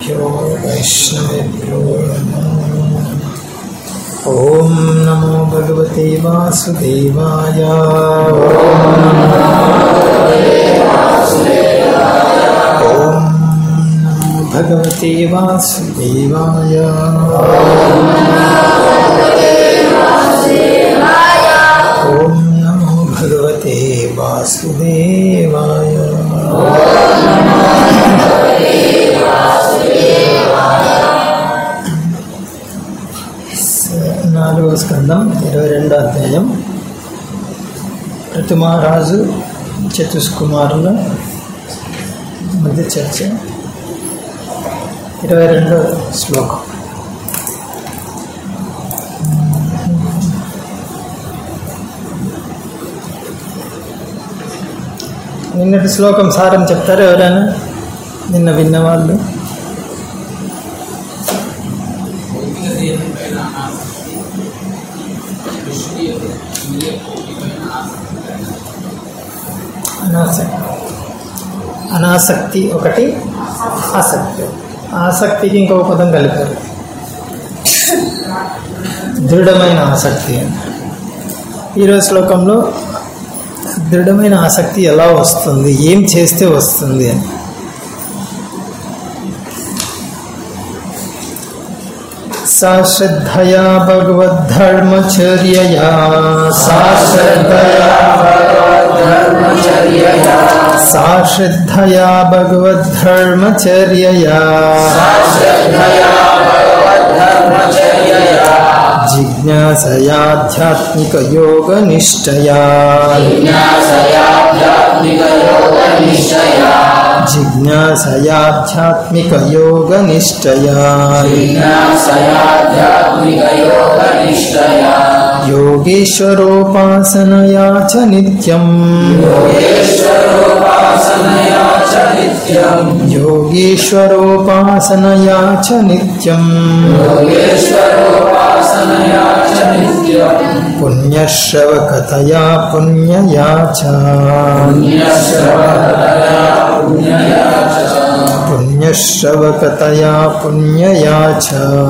गुरुभ्यो वैष्णवेभ्यो नमो ॐ नमो भगवते वासुदेवाय ॐ नमो भगवते वासुदेवाय ॐ नमो भगवते वासुदेवाय నాలుగవ స్కందం ఇరవై రెండో అధ్యాయం ఋతుమహారాజు చతుష్కుమారుల మధ్య చర్చ ఇరవై రెండో శ్లోకం నిన్నటి శ్లోకం సారం చెప్తారు ఎవరైనా నిన్న విన్నవాళ్ళు అనాసక్తి అనాసక్తి ఒకటి ఆసక్తి ఆసక్తికి ఇంకొక పదం కలిపారు దృఢమైన ఆసక్తి అని ఈరోజు శ్లోకంలో దృఢమైన ఆసక్తి ఎలా వస్తుంది ఏం చేస్తే వస్తుంది అని सा श्रद्धया भगवद्धर्मचर्यया सा श्रद्धया सा श्रद्धया भगवद्धर्मचर्यया जिज्ञासयाध्यात्मिकयोगनिष्ठया जिज्ञासयाध्यात्मिकयोगनिष्ठया योगेश्वरोपासनया च नित्यम् योगेश्वरोपासनया च नित्यम् पुण्यश्रवकतया पुण्यया च पुण्यश्रवकतया पुण्यया च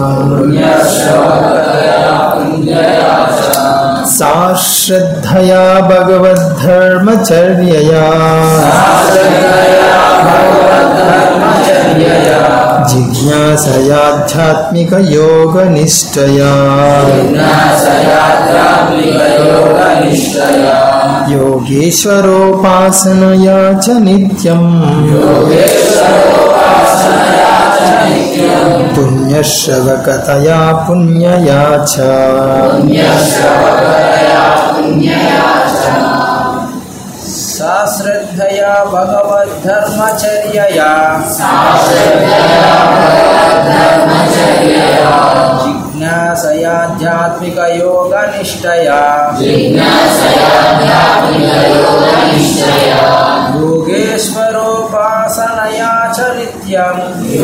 सा श्रद्धया भगवद्धर्मचर्यया जिज्ञासयाध्यात्मिकयोगनिष्ठया योगेश्वरोपासनया च नित्यम् पुण्यश्रवकतया पुण्यया च सा श्रद्धया भगवद्धर्मचर्यया जिज्ञासयाध्यात्मिकयोगनिष्ठया योगेश्वरोपासनया च नित्यम्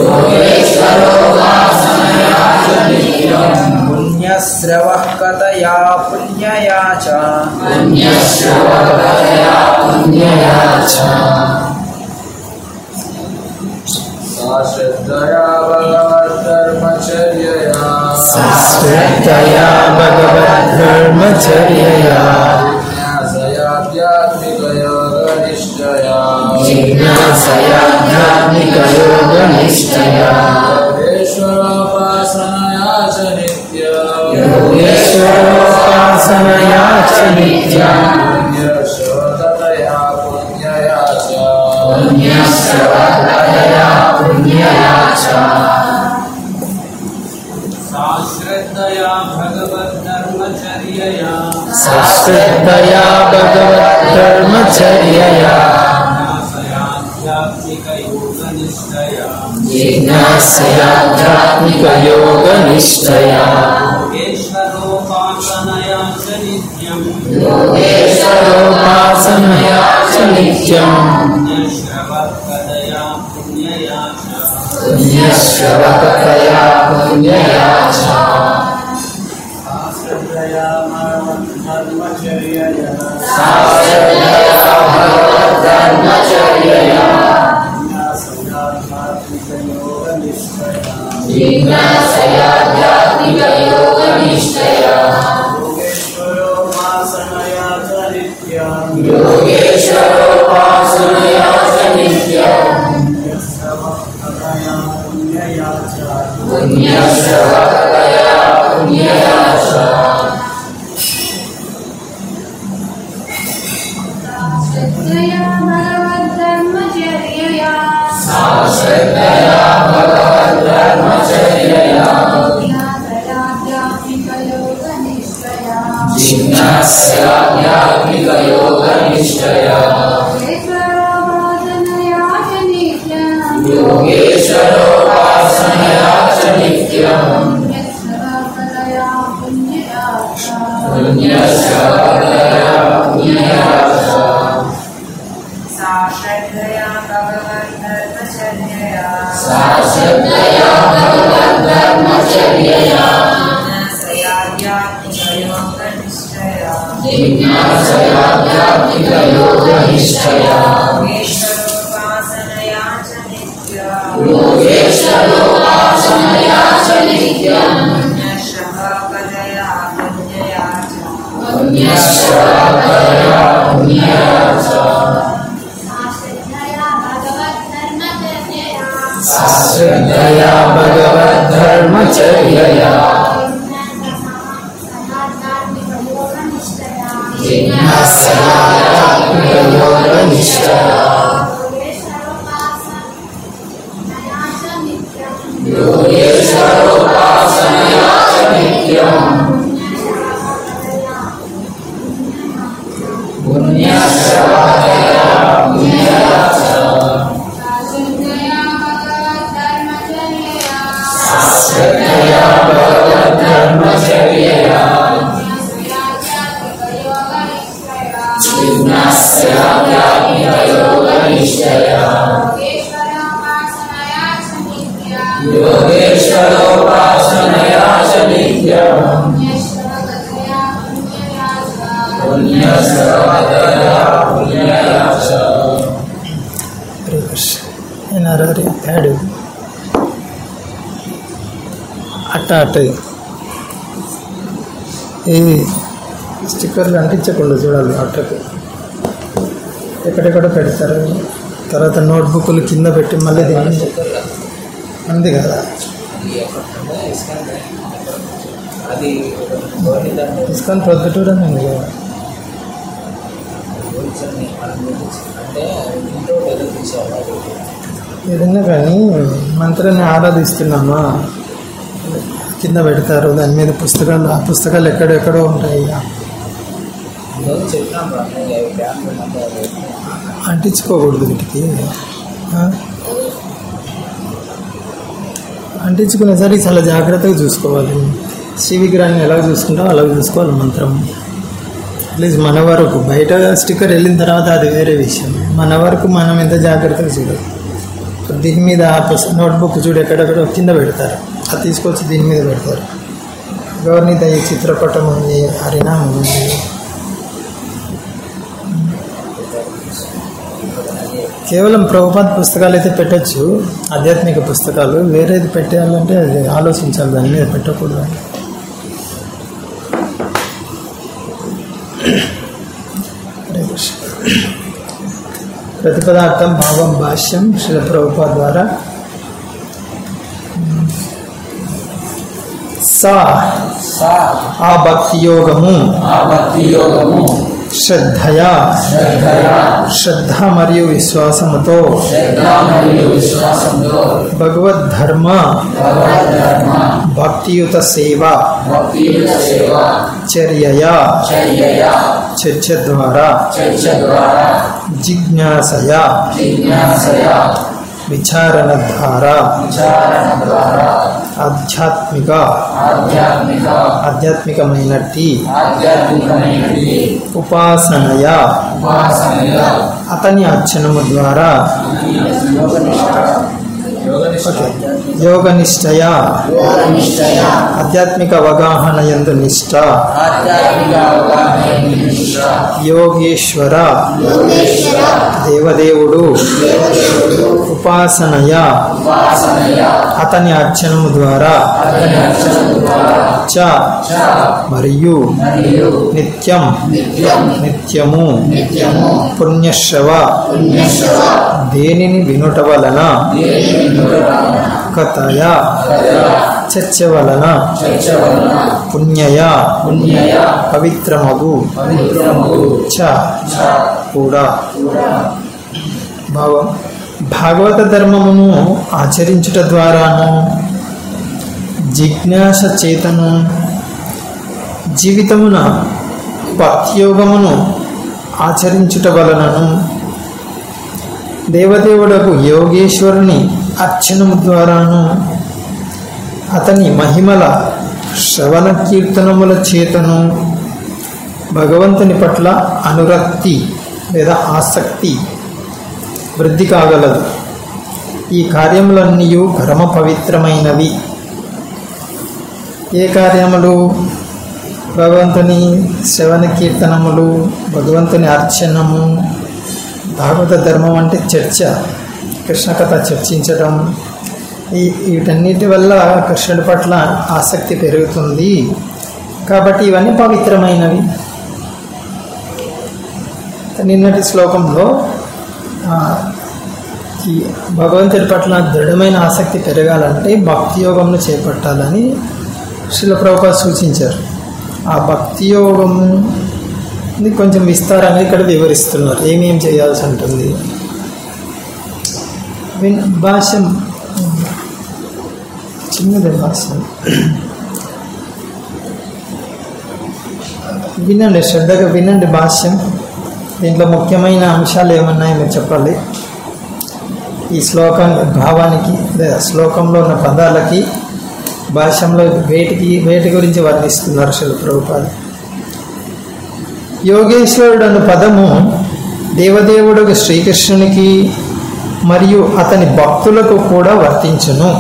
पुण्यस्रवः कतया पुण्यया च सा श्रद्धया भगवद्धर्मचर्यया श्रद्धया भगवद्धर्मचर्यया जिज्ञासयाध्यात्मिकयोगनिष्ठया जिज्ञासयाध्यात्मिकयोगनिष्ठया योगेश्वरोपासनया च नित्यम् योगेश्वरोपासनया च नित्यम् पुण्यश्रवतया पुण्यया च पुण्यश्रवकतया पुण्यया च श्रद्धया भगवद्धर्मचर्यया सश्रद्धया भगवद्धर्मचर्यया ज्ञासयाध्यात्मिकयोगनिष्ठया जिज्ञासयाध्यात्मिकयोगनिष्ठया योगेश्वरोपासनया च नित्यम् योगेश्वरोपासनया च नित्यम् पुण्यश्रवत्कदया पुण्यया च पुण्यश्रवकतया पुण्यया च श्रद्धया धर्मचर्यया धर्मचर्यया ज्ञासयाध्यात्मिकयोगनिष्ठया योगेश्वरोपासनया च नित्यम् योगेश्वरोपासनया च नित्यम् यस्सवक्तया पुण्यया च पुण्यश्रवकया पुण्यया च श्रद्धया भगवद्धर्मचर्यया श्रद्धया भगवद्ब्रह्मचर्यया ज्ञातयाध्यात्मिकयोगनिष्ठया जिज्ञास्याध्यात्मिकयोगनिष्ठया ईश्वरोपासनया च नित्यम् योगेश्वरोपासनया च नित्यम् यत्सर्वकलया पुण्यया च पुण्यश्रवकया पुण्यया च सा श्रद्धया भगवद्धर्मचर्यया सा श्रद्धया भगवद्ब्रह्मचर्यया ज्ञातयाध्यात्मिकयोगनिष्ठया जिज्ञास्याध्यात्मिकयोगनिष्ठया ईश्वरोपासनया च नित्यम् योगेश्वरोपासनया च नित्यम् पुण्यश्रवकलया पुण्यया च पुण्यश्रवकया पुण्यया च सा श्रद्धया भगवद्धर्मचर्यया जिज्ञास्याध्यात्मिकयोगनिष्ठया योगेश्वरोपासनया च नित्यम् पुण्यश्रवकया पुण्यया च सा श्रद्धया भगवद्धर्मचर्यया जिज्ञास्याध्यात्मिकयोगनिष्ठया योगेश्वरोपासनया च नित्यम् पुण्यश्रवकया पुण्यया च హరే కృష్ణ ఏనారు హరి ప్యాడ్ అట్ట అట్ట ఈ స్టిక్కర్లు అంటించకుండా చూడాలి అట్టకు ఎక్కడెక్కడ పెడతారు తర్వాత నోట్బుక్లు కింద పెట్టి మళ్ళీ దీన్ని అంతే కదా అది ధోని దాన్ని తీసుకొని ప్రొద్దుటూరని ఉంది కదా కూర్చొని మనం అంటే ఇంట్లో ఏదో తీసేవాడు ఏదైనా కానీ మంత్రాన్ని ఆరాధిస్తున్నామా కింద పెడతారు దాని మీద పుస్తకాలు ఆ పుస్తకాలు ఎక్కడెక్కడో ఉంటాయి ఇక. ఈరోజు చెప్పినాం రా అన్నయ్య, అవి బ్యాంకులు అంటే అవి అంటించుకోకూడదు వీటికి ఆ? అంటించుకునేసరికి చాలా జాగ్రత్తగా చూసుకోవాలి శ్రీ విగ్రహాన్ని ఎలా చూసుకుంటామో అలా చూసుకోవాలి మంత్రం అట్లీస్ట్ మన వరకు బయట స్టిక్కర్ వెళ్ళిన తర్వాత అది వేరే విషయం మన వరకు మనం ఎంత జాగ్రత్తగా చూడాలి దీని మీద నోట్బుక్ చూడు ఎక్కడెక్కడ కింద పెడతారు అది తీసుకొచ్చి దీని మీద పెడతారు గవర్నీత ఈ చిత్రపటం ఉంది హరినామం ఉంది కేవలం ప్రభుపాద్ పుస్తకాలు అయితే పెట్టచ్చు ఆధ్యాత్మిక పుస్తకాలు వేరేది పెట్టాలంటే అది ఆలోచించాలి దాని మీద పెట్టకూడదు హరే కృష్ణ. ప్రతిపదార్థం భావం భాష్యం శ్రీ ప్రభుపా ద్వారా సా సా ఆ భక్తి యోగము ఆ భక్తి యోగము శ్రద్ధయా శ్రద్ధయా శ్రద్ధ మరియు విశ్వాసముతో శ్రద్ధ మరియు విశ్వాసంతో భగవద్ధర్మ భగవద్ధర్మ భక్తియుత సేవ భక్తియుత సేవ చర్యయా చర్యయా చర్చ ద్వారా చర్చ ద్వారా జిజ్ఞాసయ జిజ్ఞాసయ విచారణ ద్వారా విచారణ ద్వారా ఆధ్యాత్మిక ఆధ్యాత్మిక ఆధ్యాత్మికమైనట్టి ఆధ్యాత్మికమైనది ఉపాసనయ ఉపాసనగా అతని అర్చనము ద్వారా యోగనిష్ట యోగ యోగ నిష్టయ ఆధ్యాత్మిక అవగాహన యందు నిష్ట యోగేశ్వర దేవదేవుడు ఉపాసనయ అతని అర్చనము ద్వారా చ మరియు నిత్యం నిత్యము పుణ్యశ్రవ దేనిని వినుట వలన కథయ చర్చ వలన పుణ్యయ పవిత్రమగు చ కూడా భావం భాగవత ధర్మమును ఆచరించుట ద్వారాను జిజ్ఞాస చేతను జీవితమున భక్తియోగమును ఆచరించుట వలనను దేవదేవుడకు యోగేశ్వరుని అర్చనము ద్వారాను అతని మహిమల శ్రవణ కీర్తనముల చేతను భగవంతుని పట్ల అనురక్తి లేదా ఆసక్తి వృద్ధి కాగలదు ఈ కార్యములన్నీ పరమ పవిత్రమైనవి ఏ కార్యములు భగవంతుని శ్రవణ కీర్తనములు భగవంతుని అర్చనము భాగవత ధర్మం అంటే చర్చ కృష్ణ కథ చర్చించడం ఈ వీటన్నిటి వల్ల కృష్ణుడి పట్ల ఆసక్తి పెరుగుతుంది కాబట్టి ఇవన్నీ పవిత్రమైనవి నిన్నటి శ్లోకంలో ఆ, ఈ భగవంతుడి పట్ల దృఢమైన ఆసక్తి పెరగాలంటే భక్తి యోగంను చేపట్టాలని శ్రీల ప్రభుపాద సూచించారు ఆ భక్తి యోగంని కొంచెం విస్తారంగా ఇక్కడ వివరిస్తున్నారు ఏమేం చేయాల్సి ఉంటుంది విన్ భాష్యం చిన్నదే భాష్యం వినండి శ్రద్ధగా వినండి భాష్యం దీంట్లో ముఖ్యమైన అంశాలు ఏమన్నాయో మీరు చెప్పాలి ఈ శ్లోకం భావానికి లేదా శ్లోకంలో ఉన్న పదాలకి భాష్యంలో వేటికి వేటి గురించి వర్ణిస్తున్నారు శిల ప్రభుపాద యోగేశ్వరుడు అను పదము దేవదేవుడు శ్రీకృష్ణునికి మరియు అతని భక్తులకు కూడా వర్తించును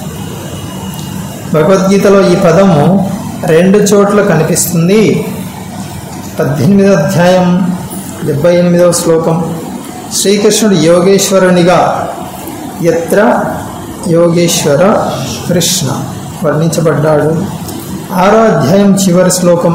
భగవద్గీతలో ఈ పదము రెండు చోట్ల కనిపిస్తుంది పద్దెనిమిదో అధ్యాయం డెబ్బై ఎనిమిదవ శ్లోకం శ్రీకృష్ణుడు యోగేశ్వరునిగా ఎత్ర యోగేశ్వర కృష్ణ వర్ణించబడ్డాడు ఆరో అధ్యాయం చివరి శ్లోకం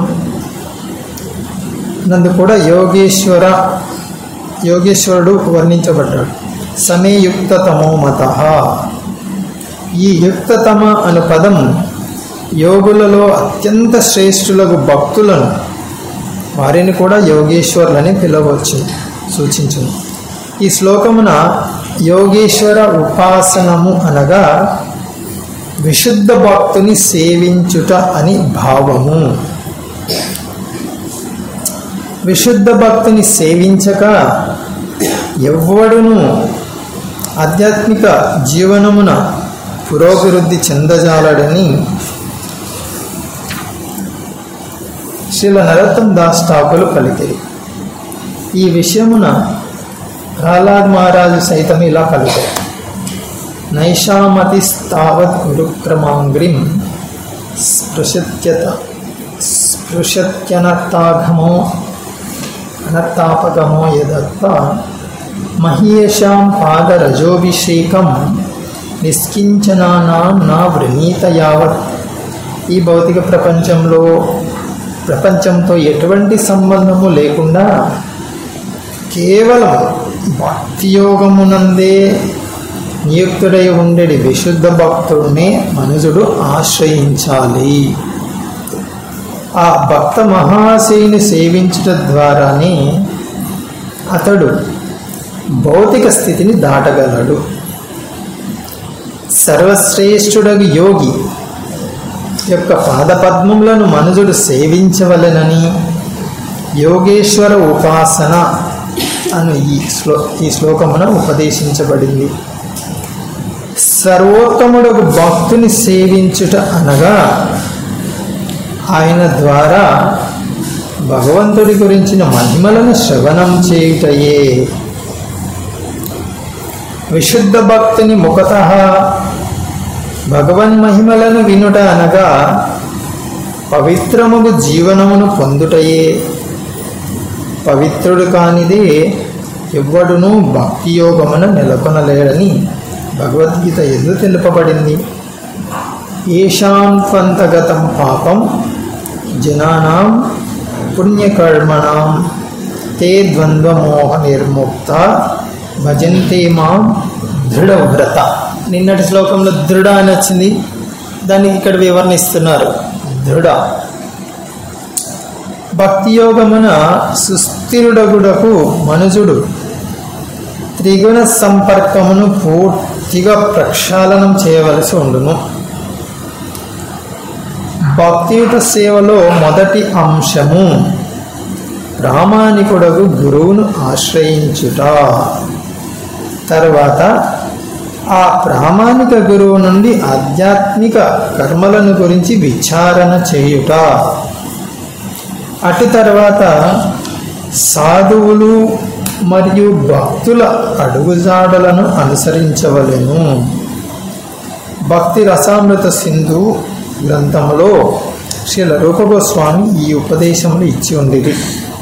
నందు కూడా యోగేశ్వర యోగేశ్వరుడు వర్ణించబడ్డాడు సమే యుక్తతమో మత ఈ యుక్తతమ అను పదం యోగులలో అత్యంత శ్రేష్ఠులకు భక్తులను వారిని కూడా యోగేశ్వరులని పిలవచ్చు సూచించును ఈ శ్లోకమున యోగేశ్వర ఉపాసనము అనగా విశుద్ధ భక్తుని సేవించుట అని భావము విశుద్ధ భక్తుని సేవించక ఎవ్వడును ఆధ్యాత్మిక జీవనమున పురోభివృద్ధి చెందజాలడని శ్రీల నరోత్తం దాస్ ఠాకులు పలికిరి ఈ విషయమున ప్రహ్లాద్ మహారాజు సైతం ఇలా పలికారు నైషామతి స్థావత్ గురుక్రమాంగ్రిం స్పృశత్యత స్పృశత్యనర్థాగమో అనర్థాపగమో యదత్త మహీయశాం పాదరజోభిషేకం నిష్కించనానాం నా వృణీత యావత్ ఈ భౌతిక ప్రపంచంలో ప్రపంచంతో ఎటువంటి సంబంధము లేకుండా కేవలం భక్తియోగమునందే నియుక్తుడై ఉండేది విశుద్ధ భక్తుడినే మనుజుడు ఆశ్రయించాలి ఆ భక్త మహాశయుని సేవించుట ద్వారానే అతడు భౌతిక స్థితిని దాటగలడు సర్వశ్రేష్ఠుడగు యోగి యొక్క పాదపద్మములను మనుజుడు సేవించవలెనని యోగేశ్వర ఉపాసన అను ఈ శ్లో ఈ శ్లోకమున ఉపదేశించబడింది సర్వోత్తముడకు భక్తుని సేవించుట అనగా ఆయన ద్వారా భగవంతుడి గురించిన మహిమలను శ్రవణం చేయుటయే విశుద్ధ భక్తుని ముఖత భగవన్ మహిమలను వినుట అనగా పవిత్రముగు జీవనమును పొందుటయే పవిత్రుడు కానిదే ఎవ్వడును భక్తి యోగమున నెలకొనలేడని భగవద్గీత ఎందు తెలుపబడింది ఏషాంత్వంతగతం పాపం జనానాం పుణ్యకర్మణాం తే ద్వంద్వమోహ నిర్ముక్త భజంతే మాం దృఢవ్రత నిన్నటి శ్లోకంలో దృఢ అని వచ్చింది దాన్ని ఇక్కడ వివరణిస్తున్నారు దృఢ భక్తి యోగమున సుస్థిరుడగుడకు మనుజుడు త్రిగుణ సంపర్కమును పూర్తిగా ప్రక్షాళనం చేయవలసి ఉండును భక్తియుత సేవలో మొదటి అంశము ప్రామాణికుడకు గురువును ఆశ్రయించుట తర్వాత ఆ ప్రామాణిక గురువు నుండి ఆధ్యాత్మిక కర్మలను గురించి విచారణ చేయుట అటు తర్వాత సాధువులు మరియు భక్తుల అడుగుజాడలను అనుసరించవలెను భక్తి రసామృత సింధు గ్రంథములో శ్రీల రూపగోస్వామి ఈ ఉపదేశములు ఇచ్చి ఉండేది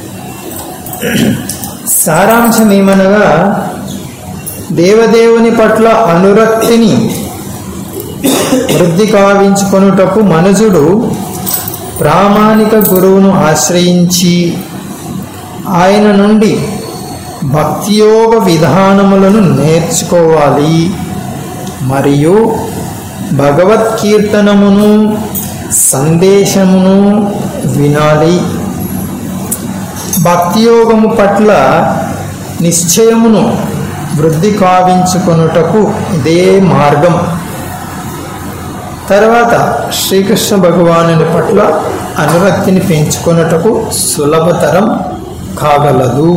సారాంశం ఏమనగా దేవదేవుని పట్ల అనురక్తిని వృద్ధి కావించుకొనుటకు మనుజుడు ప్రామాణిక గురువును ఆశ్రయించి ఆయన నుండి భక్తియోగ విధానములను నేర్చుకోవాలి మరియు భగవత్కీర్తనమును సందేశమును వినాలి భక్తియోగము పట్ల నిశ్చయమును వృద్ధి కావించుకొనుటకు ఇదే మార్గం తర్వాత శ్రీకృష్ణ భగవానుని పట్ల అనురక్తిని పెంచుకొనుటకు సులభతరం కాగలదు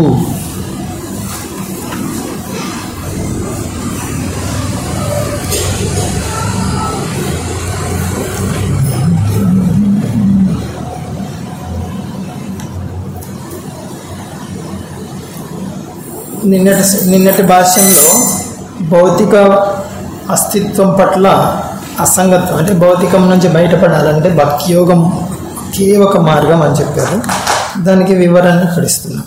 నిన్నటి నిన్నటి భాష్యంలో భౌతిక అస్తిత్వం పట్ల అసంగత్వం అంటే భౌతికం నుంచి బయటపడాలంటే భక్తి యోగం ఒకే ఒక మార్గం అని చెప్పారు దానికి వివరణ ఇక్కడ ఇస్తున్నాం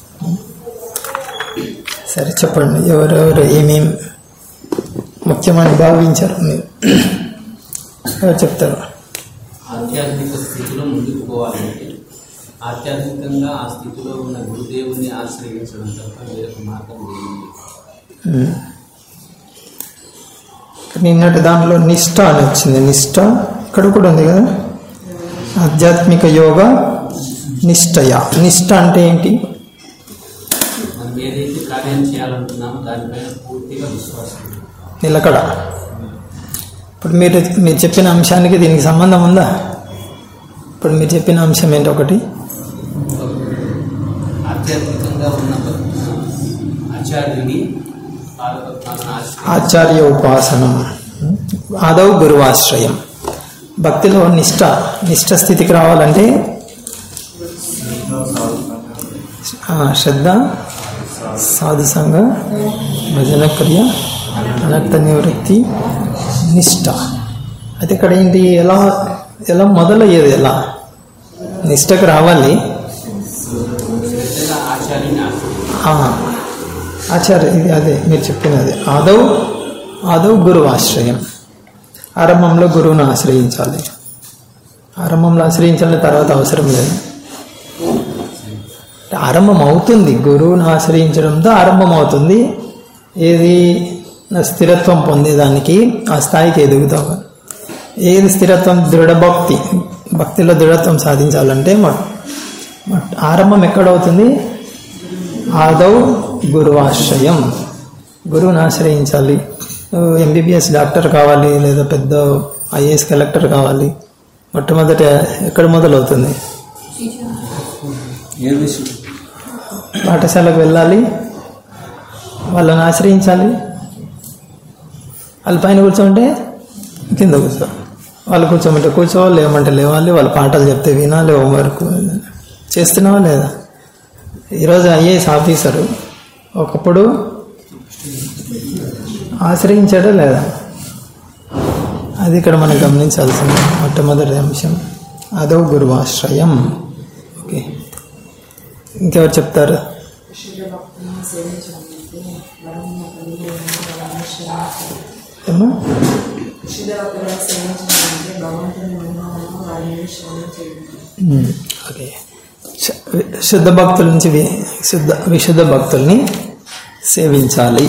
సరే చెప్పండి ఎవరెవరు ఏమేమి ముఖ్యమని భావించారు మీరు ఎవరు చెప్తారు ఆధ్యాత్మిక స్థితిలో ముందుకు పోవాలంటే ఆధ్యాత్మికంగా ఆ స్థితిలో ఉన్న గురుదేవుని ఆశ్రయించడం తప్ప వేరొక మార్గం లేదు ఉమ్. నిన్నటి దాంట్లో నిష్ట అని వచ్చింది నిష్ట ఇక్కడ కూడా ఉంది కదా ఆధ్యాత్మిక యోగ నిష్టయ నిష్ట అంటే ఏంటి మనం ఏదైతే కార్యం చేయాలనుకున్నామో దానిపైన పూర్తిగా విశ్వాసం ఉంది. నిలకడ ఇప్పుడు మీరు మీరు చెప్పిన అంశానికి దీనికి సంబంధం ఉందా ఇప్పుడు మీరు చెప్పిన అంశం ఏంటి ఒకటి ఆధ్యాత్మికంగా ఉన్న ఆచార్యుని పాదపద్మాలను ఆశ్రయించి ఆచార్య ఉపాసనం ఆదవ్ గురువాశ్రయం భక్తిలో నిష్ట నిష్ట స్థితికి రావాలంటే ఆ, శ్రద్ధ సాధుసంగ భజన క్రియ అనర్థ నివృత్తి నిష్ట అయితే ఇక్కడ ఏంటి ఎలా ఎలా మొదలయ్యేది ఎలా నిష్టకు రావాలి శ్రద్ధగా ఆచార్యుని ఆశ్రయించి ఆ, ఆచార్య ఇది అదే మీరు చెప్పినది ఆదవ్ ఆదవ్ గురువు ఆశ్రయం ఆరంభంలో గురువును ఆశ్రయించాలి ఆరంభంలో ఆశ్రయించాలి తర్వాత అవసరం లేదు ఆరంభం అవుతుంది గురువును ఆశ్రయించడంతో ఆరంభం అవుతుంది ఏది నా స్థిరత్వం పొందేదానికి ఆ స్థాయికి ఎదుగుతావు ఏది స్థిరత్వం దృఢభక్తి భక్తిలో దృఢత్వం సాధించాలంటే మొ- మొ- ఆరంభం ఎక్కడవుతుంది ఆదవ్ గురువాశ్రయం గురువుని ఆశ్రయించాలి ఎంబీబీఎస్ డాక్టర్ కావాలి లేదా పెద్ద ఐఏఎస్ కలెక్టర్ కావాలి మొట్టమొదట ఎక్కడ మొదలవుతుంది పాఠశాలకు వెళ్ళాలి వాళ్ళని ఆశ్రయించాలి వాళ్ళ పైన కూర్చోమంటే కింద కూర్చో వాళ్ళు కూర్చోమంటే కూర్చోవాలి లేమంటే లేవాలి వాళ్ళ పాఠాలు చెప్తే వినాలి హోంవర్క్ చేస్తున్నావా లేదా ఈరోజు ఐఏఎస్ ఆఫీసరు ఒకప్పుడు ఆశ్రయించాడా లేదా అది ఇక్కడ మనం గమనించాల్సిన మొట్టమొదటి అంశం అదో గురువాశ్రయం ఓకే ఇంకెవరు చెప్తారు ఏమో ఉమ్, ఓకే శ- శుద్ధ భక్తుల నుంచి వి- శుద్ధ విశుద్ధ భక్తుల్ని సేవించాలి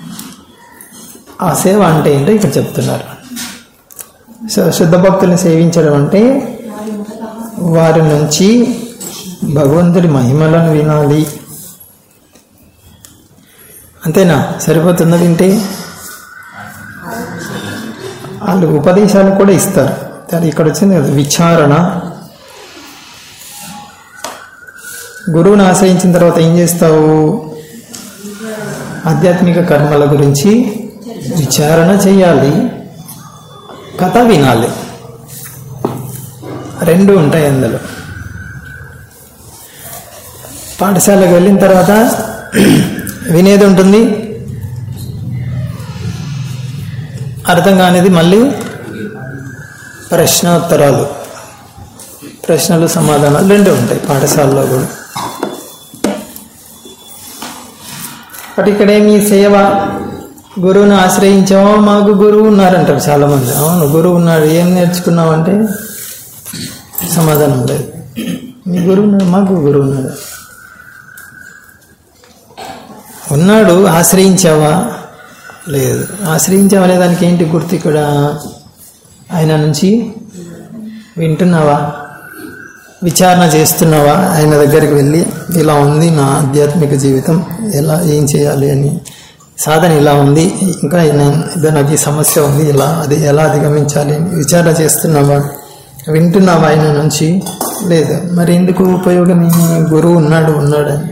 ఆ సేవ అంటే ఏంటో ఇక్కడ చెప్తున్నారు సో శుద్ధ భక్తుల్ని సేవించడం అంటే వారి నుంచి భగవంతుడి మహిమలను వినాలి అంతేనా సరిపోతుందా వింటే వాళ్ళు ఉపదేశాలు కూడా ఇస్తారు కానీ ఇక్కడ వచ్చింది కదా విచారణ గురువుని ఆశ్రయించిన తర్వాత ఏం చేస్తావు ఆధ్యాత్మిక కర్మల గురించి విచారణ చేయాలి కథ వినాలి రెండు ఉంటాయి అందులో పాఠశాలకు వెళ్ళిన తర్వాత వినేది ఉంటుంది అర్థం కానిది మళ్ళీ ప్రశ్నోత్తరాలు ప్రశ్నలు సమాధానాలు రెండు ఉంటాయి పాఠశాలలో కూడా బట్ ఇక్కడేమి సేవ గురువుని ఆశ్రయించామో మాకు గురువు ఉన్నారంటారు చాలామంది అవును గురువు ఉన్నాడు ఏం నేర్చుకున్నావు అంటే సమాధానం లేదు మీ గురువు ఉన్నాడు మాకు గురువు ఉన్నాడు ఉన్నాడు ఆశ్రయించావా లేదు ఆశ్రయించావా అనే దానికి ఏంటి గుర్తు ఇక్కడ ఆయన నుంచి వింటున్నావా విచారణ చేస్తున్నావా ఆయన దగ్గరికి వెళ్ళి ఇలా ఉంది నా ఆధ్యాత్మిక జీవితం ఎలా ఏం చేయాలి అని సాధన ఇలా ఉంది ఇంకా నేను ఇదో నాకు ఈ సమస్య ఉంది ఇలా అది ఎలా అధిగమించాలి అని విచారణ చేస్తున్నావా వింటున్నావా ఆయన నుంచి లేదు మరి ఎందుకు ఉపయోగం ఈ గురువు ఉన్నాడు ఉన్నాడని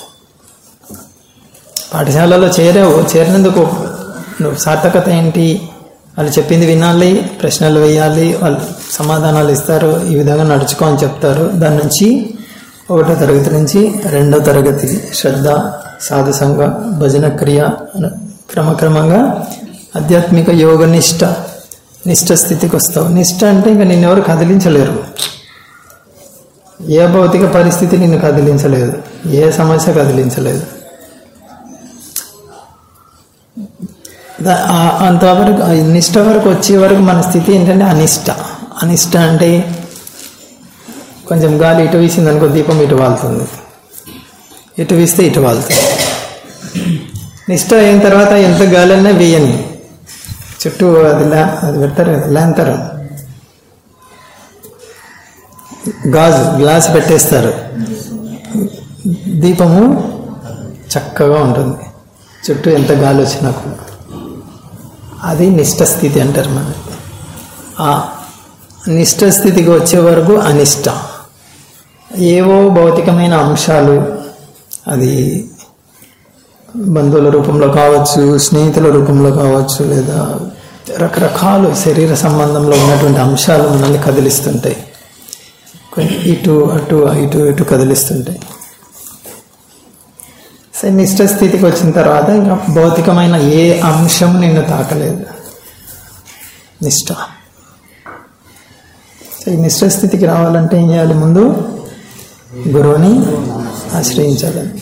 పాఠశాలలో చేరావు చేరినందుకు నువ్వు సార్థకత ఏంటి వాళ్ళు చెప్పింది వినాలి ప్రశ్నలు వేయాలి వాళ్ళు సమాధానాలు ఇస్తారు ఈ విధంగా నడుచుకో అని చెప్తారు దాని నుంచి ఒకటో తరగతి నుంచి రెండో తరగతి శ్రద్ధ సాధు సంఘ భజన క్రియ అన- క్రమక్రమంగా ఆధ్యాత్మిక యోగ నిష్ట నిష్ట స్థితికి వస్తావు నిష్ట అంటే ఇంకా నిన్నెవరు కదిలించలేరు ఏ భౌతిక పరిస్థితి నిన్ను కదిలించలేదు ఏ సమస్య కదిలించలేదు దా- ఆ- అంతవరకు ఆ నిష్ట వరకు వచ్చే వరకు మన స్థితి ఏంటంటే అనిష్ట అనిష్ట అంటే కొంచెం గాలి ఇటు వీసింది అనుకో దీపం ఇటు వాళ్తుంది ఇటు వీస్తే ఇటు వాళ్తుంది నిష్ట అయిన తర్వాత ఎంత గాలి అన్నా వేయని చుట్టూ అది లా అది పెడతారు కదా లాంతరు గాజు గ్లాస్ పెట్టేస్తారు దీపము చక్కగా ఉంటుంది చుట్టూ ఎంత గాలి వచ్చినా కూడా అది నిష్ట స్థితి అంటారు మన ఆ నిష్ట స్థితికి వచ్చే వరకు అనిష్ట ఏవో భౌతికమైన అంశాలు అది బంధువుల రూపంలో కావచ్చు స్నేహితుల రూపంలో కావచ్చు లేదా రకరకాలు శరీర సంబంధంలో ఉన్నటువంటి అంశాలు మనల్ని కదిలిస్తుంటాయి కొన్ని ఇటు అటు ఇటు ఇటు కదిలిస్తుంటాయి సరే నిష్ట స్థితికి వచ్చిన తర్వాత ఇంకా భౌతికమైన ఏ అంశం నిన్ను తాకలేదు నిష్ట సో ఈ నిష్ట స్థితికి రావాలంటే ఏం చేయాలి ముందు గురువుని ఆశ్రయించాలని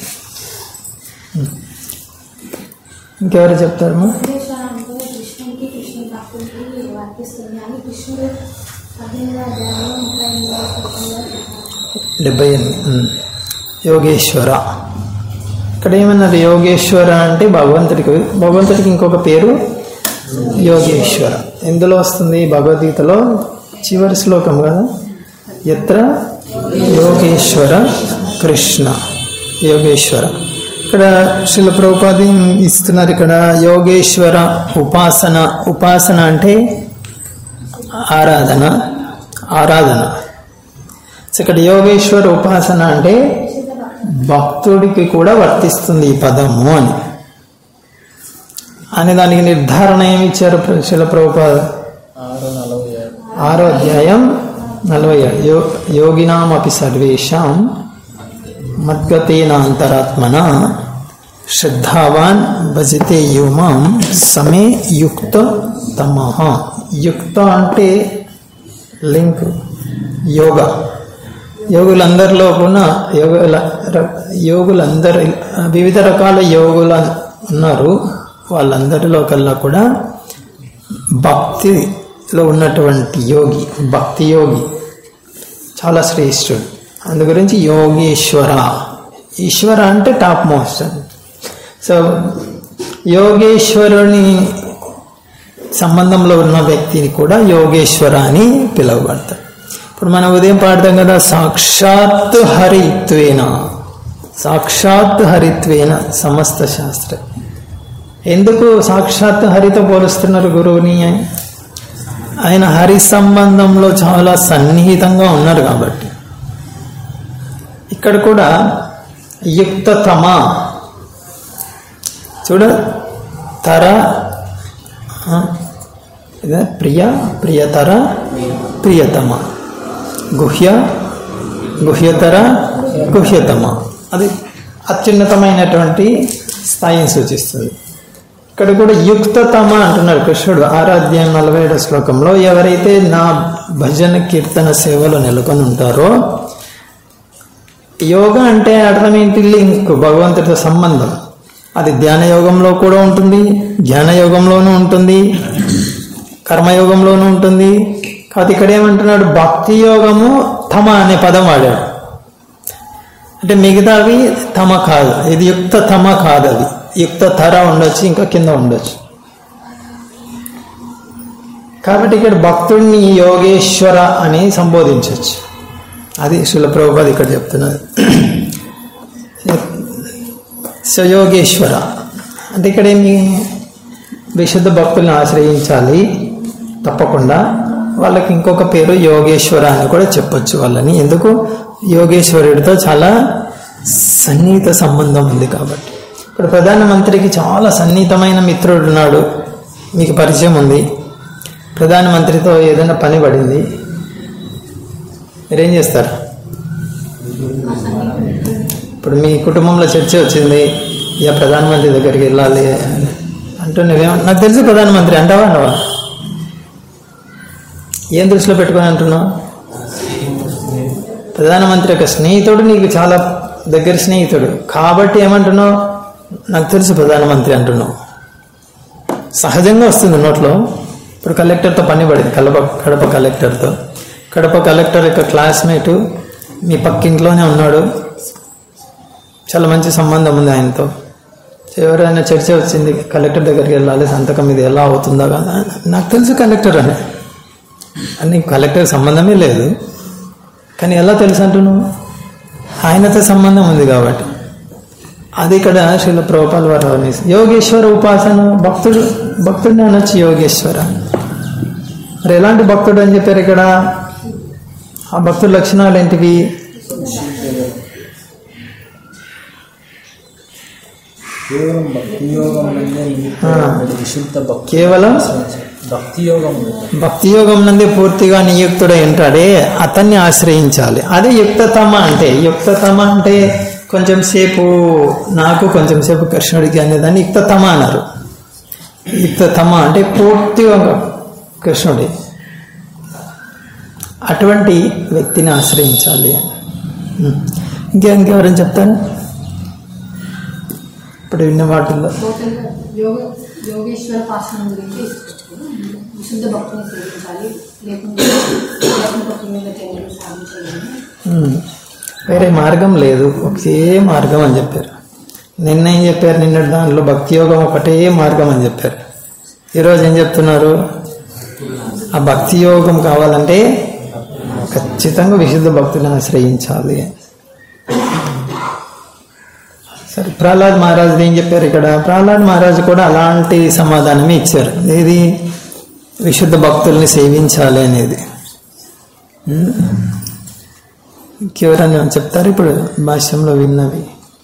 ఇంకెవరు చెప్తారమ్మా ఉపదేశాలు అంటే కృష్ణుడికి కృష్ణ భక్తుడికి వర్తిస్తుంది అని కృష్ణుడు పద్దెనిమిదో అధ్యాయంలో ముప్పై ఎనిమిదో శ్లోకంలో చెప్పారు డెబ్బై ఎనిమిది ఉమ్. యోగేశ్వర ఇక్కడ ఏమన్నారు యోగేశ్వర అంటే భగవంతుడికి భగవంతుడికి ఇంకొక పేరు యోగేశ్వర ఎందులో వస్తుంది భగవద్గీతలో చివరి శ్లోకం కదా ఎత్ర యోగేశ్వర కృష్ణ యోగేశ్వర ఇక్కడ శిల ప్రభుపాది ఇస్తున్నారు ఇక్కడ యోగేశ్వర ఉపాసన ఉపాసన అంటే ఆరాధన ఆరాధన సో ఇక్కడ యోగేశ్వర ఉపాసన అంటే భక్తుడికి కూడా వర్తిస్తుంది ఈ పదము అని అని దానికి నిర్ధారణ ఏమి ఇచ్చారు శిల ప్రభుపాద ఆరో అధ్యాయం నలభై ఏడు యో యోగినామపి సర్వేషాం మద్గతేన అంతరాత్మన శ్రద్ధావాన్ భజతే యోమాం సమే యుక్త తమః యుక్త అంటే లింక్ యోగా యోగులందరిలో కూడా యోగుల ర- యోగులందరి వివిధ రకాల యోగుల ఉన్నారు వాళ్ళందరిలో కల్లా కూడా భక్తిలో ఉన్నటువంటి యోగి భక్తి యోగి చాలా శ్రేష్ఠుడు అందు గురించి యోగేశ్వర ఈశ్వర అంటే టాప్ మోస్ట్ సో యోగేశ్వరుని సంబంధంలో ఉన్న వ్యక్తిని కూడా యోగేశ్వర అని పిలువబడతారు ఇప్పుడు మనం ఉదయం పాడతాం కదా సాక్షాత్ హరిత్వేన సాక్షాత్ హరిత్వేన సమస్త శాస్త్ర ఎందుకు సాక్షాత్ హరితో పోలుస్తున్నారు గురువుని ఆయన హరి సంబంధంలో చాలా సన్నిహితంగా ఉన్నారు కాబట్టి ఇక్కడ కూడా యుక్తతమ చూడ తర ఆ, ఇదే ప్రియ ప్రియతర ప్రియతమ గుహ్య గుహ్యతర గుహ్యతమ అది అత్యున్నతమైనటువంటి స్థాయిని సూచిస్తుంది ఇక్కడ కూడా యుక్తతమ అంటున్నాడు కృష్ణుడు ఆరాధ్యాయం నలభై ఏడో శ్లోకంలో ఎవరైతే నా భజన కీర్తన సేవలో నెలకొని ఉంటారో యోగా అంటే అర్థం ఏంటి లింక్ భగవంతుడితో సంబంధం అది ధ్యాన యోగంలో కూడా ఉంటుంది ధ్యాన యోగంలోనూ ఉంటుంది కర్మయోగంలోనూ ఉంటుంది కాదు ఇక్కడ ఏమంటున్నాడు భక్తి యోగము తమ అనే పదం వాడాడు అంటే మిగతావి తమ కాదు ఇది యుక్త తమ కాదు అది యుక్త తర ఉండొచ్చు ఇంకా కింద ఉండొచ్చు కాబట్టి ఇక్కడ భక్తుడిని యోగేశ్వర అని సంబోధించవచ్చు అది శిలప్రభుపాద్ ఇక్కడ చెప్తున్నది సయోగేశ్వర అంటే ఇక్కడ ఏమి విశుద్ధ భక్తుల్ని ఆశ్రయించాలి తప్పకుండా వాళ్ళకి ఇంకొక పేరు యోగేశ్వర అని కూడా చెప్పొచ్చు వాళ్ళని ఎందుకు యోగేశ్వరుడితో చాలా సన్నిహిత సంబంధం ఉంది కాబట్టి ఇప్పుడు ప్రధానమంత్రికి చాలా సన్నిహితమైన మిత్రుడు ఉన్నాడు మీకు పరిచయం ఉంది ప్రధానమంత్రితో ఏదైనా పని పడింది మీరేం చేస్తారు ఇప్పుడు మీ కుటుంబంలో చర్చ వచ్చింది ఇక ప్రధానమంత్రి దగ్గరికి వెళ్ళాలి అని అంటూ నువ్వేమో నాకు తెలుసు ప్రధానమంత్రి అంటావా అంటావా ఏం దృష్టిలో పెట్టుకొని అంటున్నావు ప్రధానమంత్రి యొక్క స్నేహితుడు నీకు చాలా దగ్గర స్నేహితుడు కాబట్టి ఏమంటున్నావు నాకు తెలుసు ప్రధానమంత్రి అంటున్నావు సహజంగా వస్తుంది నోట్లో ఇప్పుడు కలెక్టర్తో పని పడింది కడప కడప కలెక్టర్తో కడప కలెక్టర్ యొక్క క్లాస్మేటు మీ పక్కింట్లోనే ఉన్నాడు చాలా మంచి సంబంధం ఉంది ఆయనతో ఎవరైనా చర్చ వచ్చింది కలెక్టర్ దగ్గరికి వెళ్ళాలి సంతకం ఇది ఎలా అవుతుందా కదా నాకు తెలుసు కలెక్టర్ అని అని కలెక్టర్ సంబంధమే లేదు కానీ ఎలా తెలుసు అంటున్నావు ఆయనతో సంబంధం ఉంది కాబట్టి అది ఇక్కడ శ్రీల ప్రభుపాల్ వారు అనేసి యోగేశ్వర ఉపాసన భక్తుడు భక్తుడిని అనొచ్చు యోగేశ్వర మరి ఎలాంటి భక్తుడు అని చెప్పారు ఇక్కడ ఆ భక్తుల లక్షణాలు ఏంటివి కేవలం భక్తి యోగం నుండే ఆ. విశుద్ధ భక్తి కేవలం భక్తి యోగం భక్తి యోగం నందే పూర్తిగా నియుక్తుడై ఉంటాడే అతన్ని ఆశ్రయించాలి అదే యుక్తతమ అంటే యుక్తతమ అంటే కొంచెం సేపు నాకు కొంచెం సేపు కృష్ణుడికి అనేదాన్ని యుక్తతమ అన్నారు యుక్తతమ అంటే పూర్తిగా కృష్ణుడి అటువంటి వ్యక్తిని ఆశ్రయించాలి అని ఉం. ఇంకా ఇంకెవరైనా చెప్తారా ఇప్పుడు విన్న వాటిల్లో టోటల్గా యోగ యోగేశ్వర పాసనం గురించి విశుద్ధ భక్తుని సేవించాలి లేకుంటే ఆధ్యాత్మిక భక్తి మీద చర్యలు సాధించలేము ఉమ్. వేరే మార్గం లేదు ఒకే మార్గం అని చెప్పారు నిన్న ఏం చెప్పారు నిన్న దానిలో భక్తి యోగం ఒకటే మార్గం అని చెప్పారు ఈరోజు ఏం చెప్తున్నారు ఆ భక్తి యోగం కావాలంటే ఖచ్చితంగా విశుద్ధ భక్తులను ఆశ్రయించాలి సరే ప్రహ్లాద్ మహారాజు ఏం చెప్పారు ఇక్కడ ప్రహ్లాద్ మహారాజు కూడా అలాంటి సమాధానమే ఇచ్చారు ఏది విశుద్ధ భక్తుల్ని సేవించాలి అనేది ఉమ్. ఇంకెవరైనా చెప్తారు ఇప్పుడు భాష్యంలో విన్నవి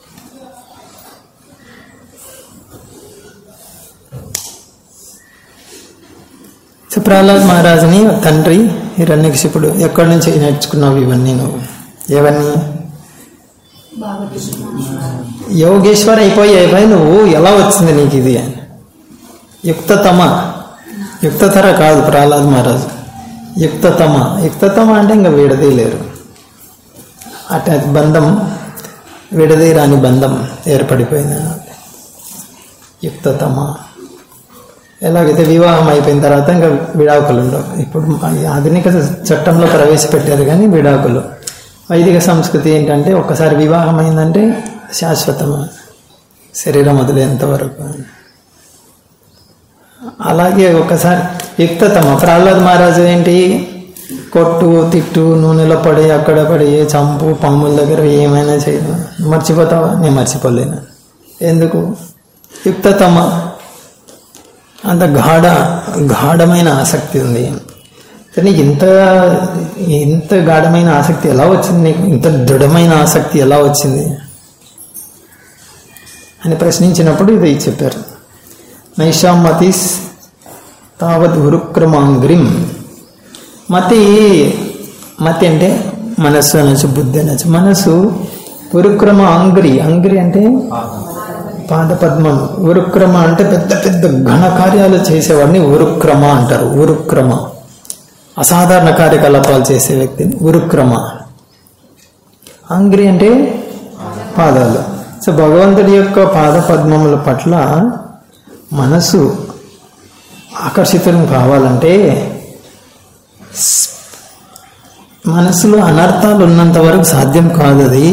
సో ప్రహ్లాద్ మహారాజుని తండ్రి హిరణ్యకశిపుడు ఎక్కడి నుంచి నేర్చుకున్నావు ఇవన్నీ నువ్వు ఏవన్నీ బాగా కృష్ణ యోగేశ్వర్ అయిపోయి అయిపోయి నువ్వు ఎలా వచ్చింది నీకు ఇది అని యుక్తతమ యుక్తతర కాదు ప్రహ్లాద్ మహారాజు యుక్తతమ యుక్తతమ అంటే ఇంకా విడదీయలేరు అట్లా బంధం విడదీయరాని బంధం ఏర్పడిపోయింది యుక్తతమ ఎలాగైతే వివాహం అయిపోయిన తర్వాత ఇంకా విడాకులు ఉండవు ఇప్పుడు ఈ ఆధునిక చట్టంలో ప్రవేశపెట్టారు కానీ విడాకులు వైదిక సంస్కృతి ఏంటంటే ఒక్కసారి వివాహం అయిందంటే శాశ్వతము శరీరం వదిలేంత వరకు అలాగే ఒకసారి యుక్తతమ ప్రహ్లాద్ మహారాజు ఏంటి కొట్టు తిట్టు నూనెలో పడి అక్కడ పడి చంపు పాముల దగ్గర ఏమైనా చేయదు మర్చిపోతావా నేను మర్చిపోలేను ఎందుకు యుక్తతమ అంత గాఢ గాఢమైన ఆసక్తి ఉంది కానీ ఇంత ఇంత గాఢమైన ఆసక్తి ఎలా వచ్చింది నీకు ఇంత దృఢమైన ఆసక్తి ఎలా వచ్చింది అని ప్రశ్నించినప్పుడు ఇది చెప్పారు నైషాం మతిస్ తావత్ గురుక్రమాంగ్రిం మతి మతి అంటే మనస్సు అనొచ్చు బుద్ధి అనొచ్చు మనస్సు గురుక్రమ అంగ్రి అంగ్రి అంటే పాదపద్మం ఉరుక్రమ అంటే పెద్ద పెద్ద ఘన కార్యాలు చేసేవాడిని ఉరుక్రమ అంటారు ఉరుక్రమ అసాధారణ కార్యకలాపాలు చేసే వ్యక్తిని ఉరుక్రమ అంగ్రి అంటే పాదాలు సో భగవంతుడి యొక్క పాద పద్మముల పట్ల మనసు ఆకర్షితం కావాలంటే స్- మనసులో అనర్థాలు ఉన్నంత వరకు సాధ్యం కాదు అది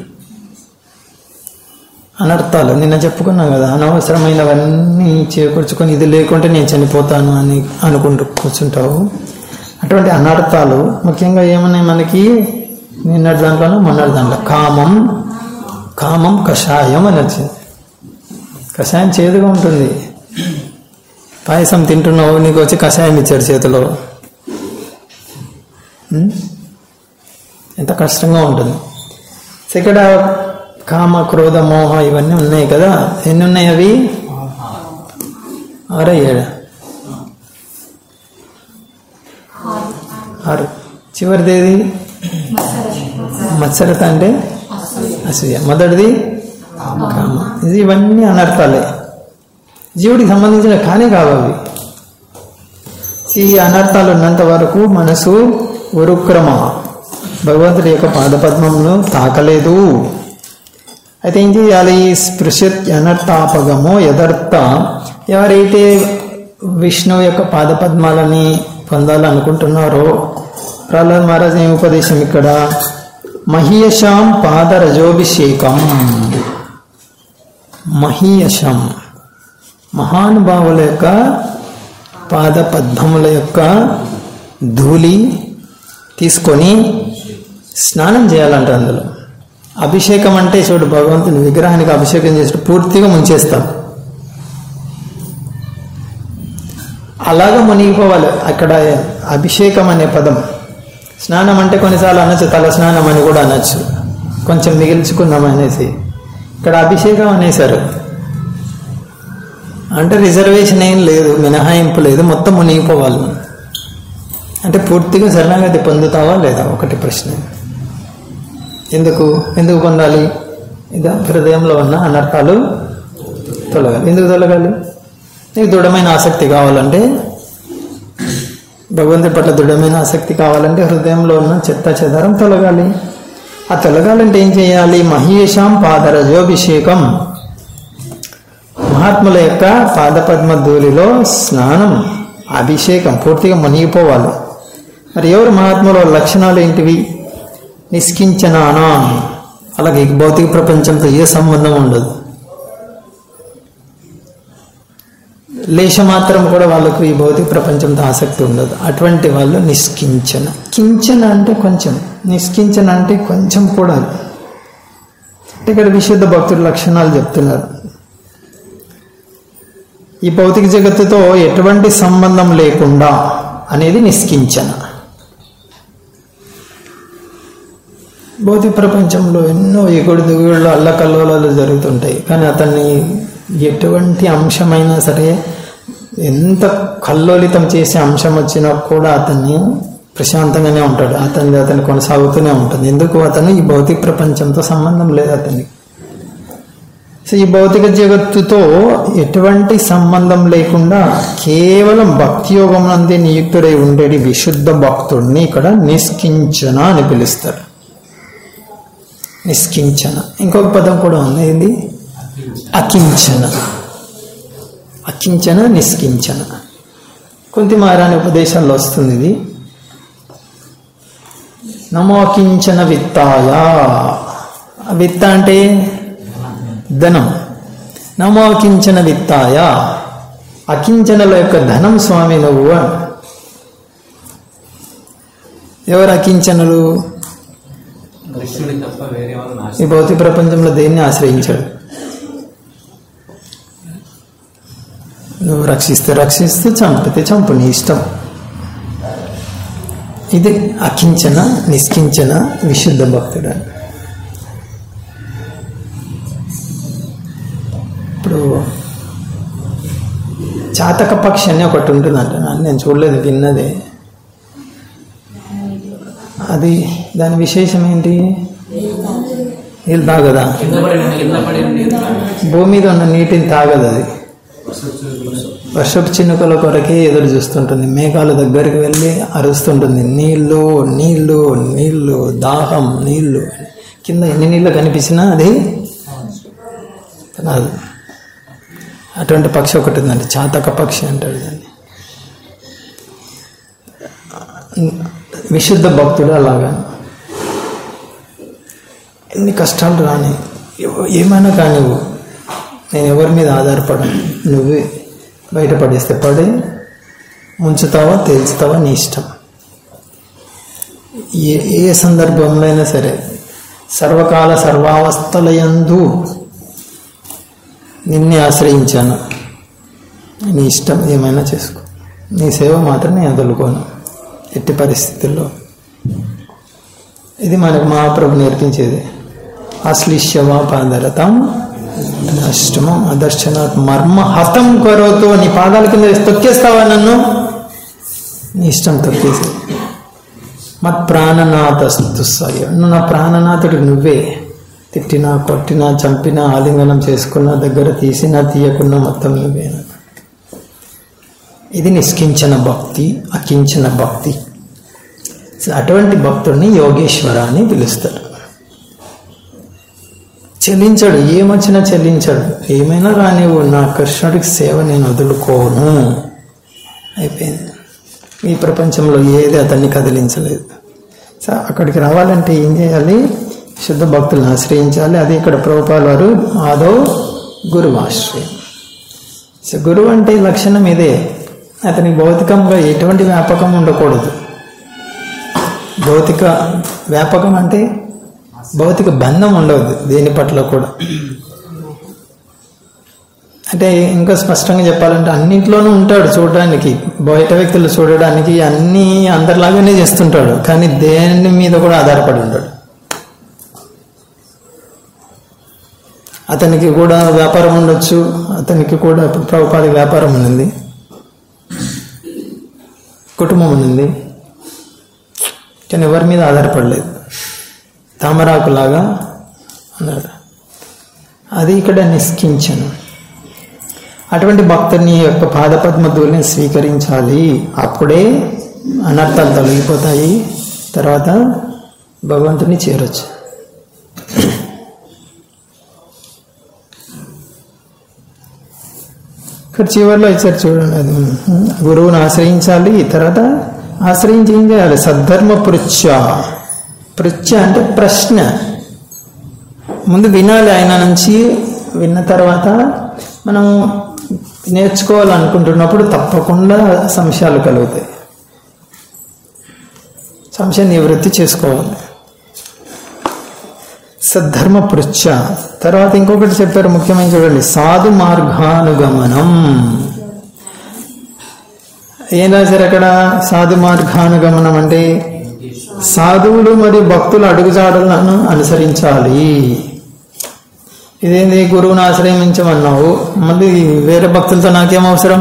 అనర్థాలు నిన్న చెప్పుకున్నాం కదా అనవసరమైనవన్నీ చేకూర్చుకొని ఇది లేకుంటే నేను చనిపోతాను అని అనుకుంటూ కూర్చుంటావు అటువంటి అనర్థాలు ముఖ్యంగా ఏమన్నాయి మనకి నిన్నటి దాంట్లోనూ మొన్నటి దాంట్లో కామం కామం కషాయం అని వచ్చింది కషాయం చేదుగా ఉంటుంది పాయసం తింటున్నావు నీకు వచ్చి కషాయం ఇచ్చాడు చేతిలో ఉం? ఎంత కష్టంగా ఉంటుంది సో ఇక్కడ కామ క్రోధ మోహ ఇవన్నీ ఉన్నాయి కదా ఎన్ని ఉన్నాయి అవి ఆరా ఏడా ఆరు చివరిది ఏది మత్సరత అంటే అసూయ మొదటిది కామ ఇది ఇవన్నీ అనర్థాలే జీవుడికి సంబంధించిన కానే కావు అవి ఈ అనర్థాలు ఉన్నంత వరకు మనసు ఉరుక్రమ భగవంతుడి యొక్క పాదపద్మమును తాకలేదు అయితే ఏం చేయాలి స్పృశత్ అనర్థాపగమో యథర్థ ఎవరైతే విష్ణువు యొక్క పాదపద్మాలని పొందాలనుకుంటున్నారో ప్రహ్లాద్ మహారాజ్ ఏం ఉపదేశం ఇక్కడ మహీయశాం పాదరజోభిషేకం మహీయశం మహానుభావుల యొక్క పాద పద్మముల యొక్క ధూళి తీసుకొని స్నానం చేయాలంట అందులో అభిషేకం అంటే చూడు భగవంతుని విగ్రహానికి అభిషేకం చేసి పూర్తిగా ముంచేస్తాం అలాగా మునిగిపోవాలి అక్కడ అభిషేకం అనే పదం స్నానం అంటే కొన్నిసార్లు అనొచ్చు తల స్నానం అని కూడా అనొచ్చు కొంచెం మిగిల్చుకుందాం అనేసి ఇక్కడ అభిషేకం అనేసారు అంటే రిజర్వేషన్ ఏం లేదు మినహాయింపు లేదు మొత్తం మునిగిపోవాలి అంటే పూర్తిగా శరణాగతి పొందుతావా లేదా ఒకటి ప్రశ్న ఎందుకు ఎందుకు పొందాలి ఇది హృదయంలో ఉన్న అనర్థాలు తొలగాలి ఎందుకు తొలగాలి నీకు దృఢమైన ఆసక్తి కావాలంటే భగవంతుడి పట్ల దృఢమైన ఆసక్తి కావాలంటే హృదయంలో ఉన్న చెత్త చెదారం తొలగాలి ఆ తొలగాలంటే ఏం చేయాలి మహేషాం పాదరజోభిషేకం మహాత్ముల యొక్క పాదపద్మ ధూళిలో స్నానం అభిషేకం పూర్తిగా మునిగిపోవాలి మరి ఎవరు మహాత్ముల లక్షణాలు ఏంటివి నిష్కించనానా అలాగే ఈ భౌతిక ప్రపంచంతో ఏ సంబంధం ఉండదు లేశ మాత్రం కూడా వాళ్ళకు ఈ భౌతిక ప్రపంచంతో ఆసక్తి ఉండదు అటువంటి వాళ్ళు నిష్కించన కించన అంటే కొంచెం నిష్కించన అంటే కొంచెం కూడా అంటే ఇక్కడ విశుద్ధ భక్తుల లక్షణాలు చెప్తున్నారు ఈ భౌతిక జగత్తుతో ఎటువంటి సంబంధం లేకుండా అనేది నిష్కించన భౌతిక ప్రపంచంలో ఎన్నో ఎగుడు దిగుళ్ళు అల్లకల్లోలాలు జరుగుతుంటాయి కానీ అతన్ని ఎటువంటి అంశమైనా సరే ఎంత కల్లోలితం చేసే అంశం వచ్చినా కూడా అతన్ని ప్రశాంతంగానే ఉంటాడు అతని అతను కొనసాగుతూనే ఉంటుంది ఎందుకు అతను ఈ భౌతిక ప్రపంచంతో సంబంధం లేదు అతనికి సో ఈ భౌతిక జగత్తుతో ఎటువంటి సంబంధం లేకుండా కేవలం భక్తి యోగం నందే నియుక్తుడై ఉండేది విశుద్ధ భక్తుడిని ఇక్కడ నిష్కించన అని పిలుస్తారు నిష్కించన ఇంకొక పదం కూడా ఉంది ఏంది అకించన అకించన నిష్కించన కొంత మారాని ఉపదేశాల్లో వస్తుంది ఇది నమో అకించన విత్తాయ విత్త అంటే ధనం నమో అకించన విత్తాయ అకించనల యొక్క ధనం స్వామి నువ్వు అని ఎవరు అకించనలు కృష్ణుడి తప్ప వేరే వాళ్ళని ఈ ఆశ్రయించారు భౌతిక ప్రపంచంలో దేన్ని ఆశ్రయించాడు నువ్వు రక్షిస్తే రక్షిస్తూ చంపితే చంపు నీ ఇష్టం ఇది అకించన నిష్కించన విశుద్ధ భక్తుడు అని. ఇప్పుడు చాతక పక్షి అని ఒకటి ఉంటుందంట నేను చూడలేదు విన్నదే అది దాని విశేషం ఏంటి నీళ్ళు తాగదా కింద పడి కింద పడి నీరు భూమి మీద ఉన్న నీటిని తాగదు అది వర్షపు చినుకల కొరకే ఎదురు చూస్తుంటుంది మేఘాల దగ్గరికి వెళ్ళి అరుస్తుంటుంది నీళ్ళు నీళ్ళు నీళ్ళు దాహం నీళ్ళు కింద ఎన్ని నీళ్ళు కనిపించినా అది రాదు అటువంటి పక్షి ఒకటి ఉందండి చాతక పక్షి అంటాడు దాన్ని విశుద్ధ భక్తుడు అలాగా ఎన్ని కష్టాలు రాని ఎవ- ఏమైనా కానివ్వు నేను ఎవరి మీద ఆధారపడను నువ్వే బయటపడేస్తే పడి ముంచుతావా తేల్చుతావా నీ ఇష్టం ఏ ఏ సందర్భంలో అయినా సరే సర్వకాల సర్వావస్థలయందు నిన్నే ఆశ్రయించాను నీ ఇష్టం ఏమైనా చేసుకో నీ సేవ మాత్రం నేను వదులుకోను ఎట్టి పరిస్థితుల్లో ఇది మనకు మహాప్రభు నేర్పించేది ఆశ్లిష్యవా పాదరతం అష్టమం అదర్శనాత్ మర్మ హతం కరోతో నీ పాదాల కింద తొక్కేస్తావా నన్ను నీ ఇష్టం తొక్కేసి మత్ ప్రాణనాథస్తు సయ నువ్వు నా ప్రాణనాథుడు నువ్వే తిట్టినా కొట్టినా చంపినా ఆలింగనం చేసుకున్నా దగ్గర తీసినా తీయకున్నా మొత్తం నువ్వే నాకు. ఇది నిష్కించన భక్తి అకించన భక్తి సో అటువంటి భక్తుడిని యోగేశ్వర అని పిలుస్తారు చెల్లించాడు ఏమొచ్చినా చెల్లించాడు ఏమైనా రానివ్వు నా కృష్ణుడికి సేవ నేను వదులుకోను అయిపోయింది ఈ ప్రపంచంలో ఏది అతన్ని కదిలించలేదు సో అక్కడికి రావాలంటే ఏం చేయాలి శుద్ధ భక్తులను ఆశ్రయించాలి అది ఇక్కడ ప్రభుపాల వారు ఆదో గురువు ఆశ్రయం సో గురువు అంటే లక్షణం ఇదే అతనికి భౌతికంగా ఎటువంటి వ్యాపకం ఉండకూడదు భౌతిక వ్యాపకం అంటే భౌతిక బంధం ఉండవద్దు దేని పట్ల కూడా అంటే ఇంకా స్పష్టంగా చెప్పాలంటే అన్నింటిలోనూ ఉంటాడు చూడడానికి బయట వ్యక్తులు చూడడానికి అన్ని అందరిలాగానే చేస్తుంటాడు కానీ దేని మీద కూడా ఆధారపడి ఉంటాడు అతనికి కూడా వ్యాపారం ఉండొచ్చు అతనికి కూడా ఇప్పుడు ప్రభుపాది వ్యాపారం ఉంది కుటుంబం ఉంది కానీ ఎవరి మీద ఆధారపడలేదు తామరాకులాగా అన్నాడు అది ఇక్కడ నిష్కించను అటువంటి భక్తుని యొక్క పాదపద్మధూలిని స్వీకరించాలి అప్పుడే అనర్థాలు తొలగిపోతాయి తర్వాత భగవంతుని చేరొచ్చు ఇక్కడ చివరిలో ఇచ్చారు చూడండి అది గురువుని ఆశ్రయించాలి తర్వాత ఆశ్రయించి ఏం చేయాలి సద్ధర్మ పృచ్ఛ పృచ్ఛ అంటే ప్రశ్న ముందు వినాలి ఆయన నుంచి విన్న తర్వాత మనం నేర్చుకోవాలనుకుంటున్నప్పుడు తప్పకుండా సంశయాలు కలుగుతాయి సంశయ నివృత్తి చేసుకోవాలి సద్ధర్మ పృచ్ఛ తర్వాత ఇంకొకటి చెప్పారు ముఖ్యమైన చూడండి సాధు మార్గానుగమనం ఏం రాశారు అక్కడ సాధు మార్గానుగమనం అంటే సాధువులు మరియు భక్తుల అడుగుజాడలను అనుసరించాలి ఇదేంది గురువుని ఆశ్రయించమన్నావు మళ్ళీ వేరే భక్తులతో నాకేం అవసరం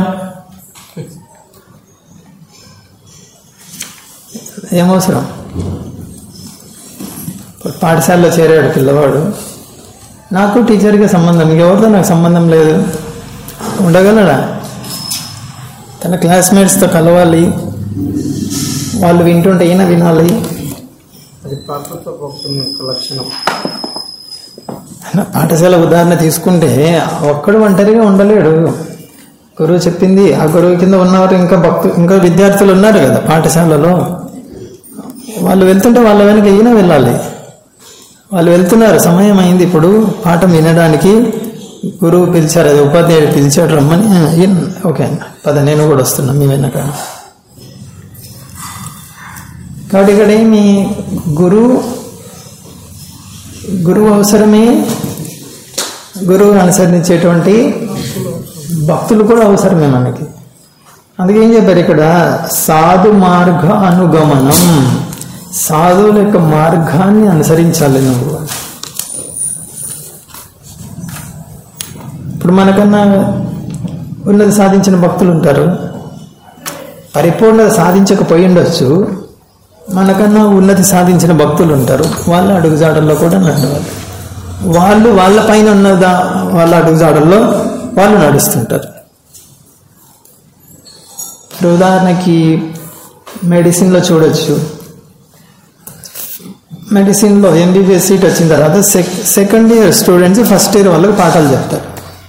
ఏమవసరం పాఠశాలలో చేరాడు పిల్లవాడు నాకు టీచర్కి సంబంధం ఎవరితో నాకు సంబంధం లేదు ఉండగలడా తన క్లాస్మేట్స్తో కలవాలి వాళ్ళు వింటుంటే ఈయన వినాలి అది ప్రాకృత భక్తుని యొక్క లక్షణం ఆయన పాఠశాల ఉదాహరణ తీసుకుంటే ఒక్కడు ఒంటరిగా ఉండలేడు గురువు చెప్పింది ఆ గురువు కింద ఉన్నవారు ఇంకా భక్తు ఇంకా విద్యార్థులు ఉన్నారు కదా పాఠశాలలో వాళ్ళు వెళ్తుంటే వాళ్ళ వెనక ఈయన వెళ్ళాలి వాళ్ళు వెళ్తున్నారు సమయం అయింది ఇప్పుడు పాఠం వినడానికి గురువు పిలిచారు అది ఉపాధ్యాయుడు పిలిచాడు రమ్మని "ఆ, ఈయన, ఓకే అన్న పద నేను కూడా వస్తున్నా మీ వెనక కాబట్టి ఇక్కడ ఏమి గురువు గురువు అవసరమే గురువు అనుసరించేటువంటి భక్తులు కూడా అవసరమే మనకి అందుకే ఏం చెప్పారు ఇక్కడ సాధు మార్గ అనుగమనం సాధువుల యొక్క మార్గాన్ని అనుసరించాలి నువ్వు ఇప్పుడు మనకన్నా ఉన్నది సాధించిన భక్తులు ఉంటారు పరిపూర్ణత సాధించకపోయి ఉండొచ్చు మనకన్నా ఉన్నతి సాధించిన భక్తులు ఉంటారు వాళ్ళ అడుగుజాడల్లో కూడా నడవాలి వాళ్ళు వాళ్ళ పైన ఉన్నదా వాళ్ళ అడుగుజాడల్లో వాళ్ళు నడుస్తుంటారు ఇప్పుడు ఉదాహరణకి మెడిసిన్లో చూడొచ్చు మెడిసిన్లో ఎంబీబీఎస్ సీట్ వచ్చిన తర్వాత sec second year students first year వాళ్ళకి పాఠాలు చెప్తారు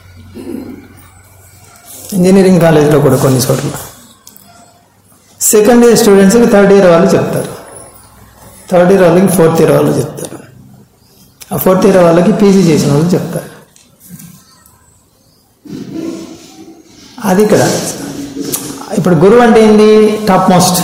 ఇంజనీరింగ్ కాలేజీలో కూడా కొన్ని చోట్ల సెకండ్ ఇయర్ స్టూడెంట్స్కి థర్డ్ ఇయర్ వాళ్ళు చెప్తారు థర్డ్ ఇయర్ వాళ్ళకి ఫోర్త్ ఇయర్ వాళ్ళు చెప్తారు ఆ ఫోర్త్ ఇయర్ వాళ్ళకి పీజీ చేసిన వాళ్ళు చెప్తారు అది ఇక్కడ ఇప్పుడు గురువు అంటే ఏంటి టాప్ మోస్ట్